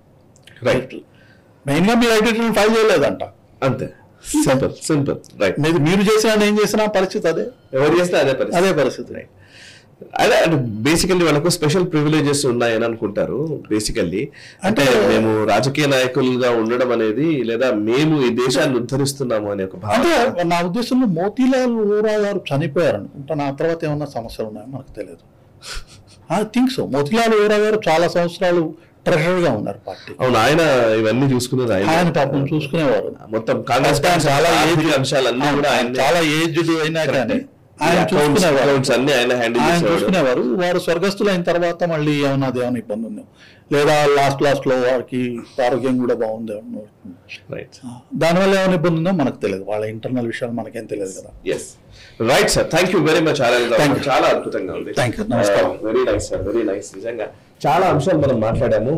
రైట్ మెయిన్గా మీరు ఐటీ రిటర్న్ ఫైల్ చేయలేదంట అంతే సింపుల్ సింపుల్ రైట్ మీరు మీరు చేసినా నేను చేసిన పరిస్థితి అదే ఎవరు చేస్తే అదే పరిస్థితి అదే పరిస్థితి అదే అంటే బేసికల్లీ వాళ్ళకు స్పెషల్ ప్రివిలేజెస్ ఉన్నాయని అనుకుంటారు బేసికల్లీ అంటే మేము రాజకీయ నాయకులుగా ఉండడం అనేది లేదా మేము ఈ దేశాన్ని ఉద్ధరిస్తున్నాము అనే ఒక అంటే భావన నా ఉద్దేశంలో మోతీలాల్ వోరా గారు చనిపోయారు అనుకుంటా నా తర్వాత ఏమన్నా సమస్యలు ఉన్నాయో మనకు తెలియదు I think so Motilal Vora గారు చాలా సంవత్సరాలు treasurer గా ఉన్నారు పార్టీ అవును ఆయన ఇవన్నీ చూసుకున్నది ఆయన ఆయన పాపం చూసుకునేవారు మొత్తం కాంగ్రెస్ ఆయన చాలా ఆర్థిక ఏజ్ అంశాలన్నీ కూడా ఆయన చాలా ఏజ్డ్ అయినా కానీ ఆయన అకౌంట్స్ చూసుకునేవారు అకౌంట్స్ అన్ని ఆయన హ్యాండిల్ ఆయన చేసేవాడు చూసుకునేవారు వారు స్వర్గస్థులు అయిన తర్వాత మళ్ళీ ఏమన్నా ఏమైనా ఇబ్బంది ఉందేమో లేదా లాస్ట్ లాస్ట్ లో వారికి ఆరోగ్యం కూడా బాగుందేమో రైట్ దానివల్ల ఏమైనా ఇబ్బంది ఉందో మనకు తెలియదు వాళ్ళ ఇంటర్నల్ విషయాలు మనకేం తెలియదు కదా yes right sir thank you very much Thank you. చాలా అద్భుతంగా ఉంది Thank you. నమస్కారం. Very nice sir very nice నిజంగా చాలా అంశాలు మనం మాట్లాడాము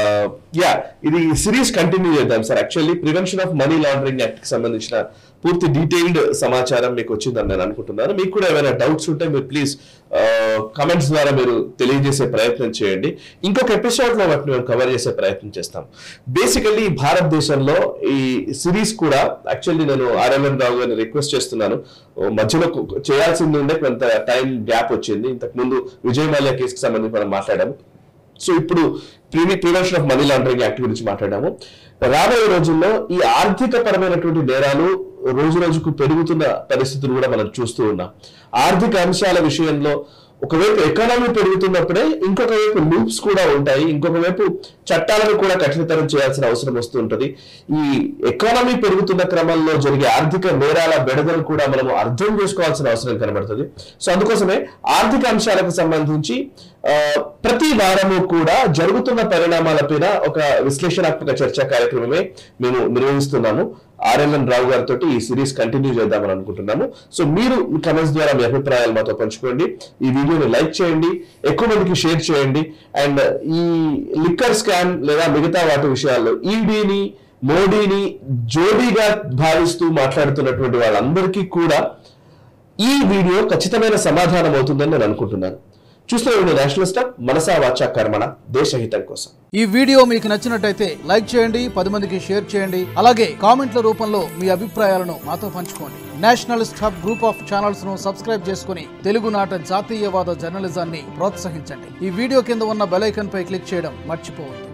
యా ఇది సిరీస్ కంటిన్యూ చేద్దాం sir actually Prevention of money laundering Act కి సంబంధించిన పూర్తి డీటెయిల్డ్ సమాచారం మీకు వచ్చిందని నేను అనుకుంటున్నాను మీకు కూడా ఏమైనా డౌట్స్ ఉంటే మీరు ప్లీజ్ కమెంట్స్ ద్వారా మీరు తెలియజేసే ప్రయత్నం చేయండి ఇంకొక ఎపిసోడ్ లో వాటిని మేము కవర్ చేసే ప్రయత్నం చేస్తాం బేసికల్లీ భారతదేశంలో ఈ సిరీస్ కూడా యాక్చువల్లీ నేను ఆర్ఎల్ఎన్ రావు గారిని రిక్వెస్ట్ చేస్తున్నాను ఓ మధ్యలో కు- చేయాల్సింది ఉండే కొంత టైం గ్యాప్ వచ్చింది ఇంతకు ముందు విజయ్ మాల్యా కేసుకి సంబంధించి మనం మాట్లాడాము సో ఇప్పుడు Prevention of money laundering Act గురించి మాట్లాడాము రాబోయే రోజుల్లో ఈ ఆర్థిక పరమైనటువంటి నేరాలు రోజు రోజుకు పెరుగుతున్న పరిస్థితులు కూడా మనం చూస్తూ ఉన్నాం ఆర్థిక అంశాల విషయంలో ఒకవైపు ఎకానమీ పెరుగుతున్నప్పుడే ఇంకొక వైపు లూప్స్ కూడా ఉంటాయి ఇంకొక వైపు చట్టాలను కూడా కఠినతరం చేయాల్సిన అవసరం వస్తూ ఉంటది ఈ ఎకానమీ పెరుగుతున్న క్రమంలో జరిగే ఆర్థిక నేరాల బెడదను కూడా మనము అర్థం చేసుకోవాల్సిన అవసరం కనబడుతుంది సో అందుకోసమే ఆర్థిక అంశాలకు సంబంధించి ఆ, ప్రతి వారము కూడా జరుగుతున్న పరిణామాలపైన ఒక విశ్లేషణాత్మక చర్చా కార్యక్రమమే మేము నిర్వహిస్తున్నాము ఆర్ఎల్ఎన్ రావు గారితో ఈ సిరీస్ కంటిన్యూ చేద్దామని అనుకుంటున్నాము సో మీరు కమెంట్స్ ద్వారా మీ అభిప్రాయాలు మాతో పంచుకోండి ఈ వీడియోని లైక్ చేయండి ఎక్కువ మందికి షేర్ చేయండి అండ్ ఈ లిక్కర్ స్కామ్ లేదా మిగతా వాటి విషయాల్లో ఈడీని మోడీని జోడీగా భావిస్తూ మాట్లాడుతున్నటువంటి వాళ్ళందరికీ కూడా ఈ వీడియో ఖచ్చితమైన సమాధానం అవుతుందని నేను అనుకుంటున్నాను చూస్తూ ఉండే నేషనల్ స్టాప్ మనసా వాచా కర్మణ దేశహితం కోసం ఈ వీడియో మీకు నచ్చినట్టయితే లైక్ చేయండి పది మందికి షేర్ చేయండి అలాగే కామెంట్ల రూపంలో మీ అభిప్రాయాలను మాతో పంచుకోండి Nationalist Hub group of channels ను సబ్స్క్రైబ్ చేసుకుని తెలుగునాట జాతీయవాద జర్నలిజాన్ని ప్రోత్సహించండి ఈ వీడియో కింద ఉన్న బెల్ ఐకాన్ పై క్లిక్ చేయడం మర్చిపోవద్దు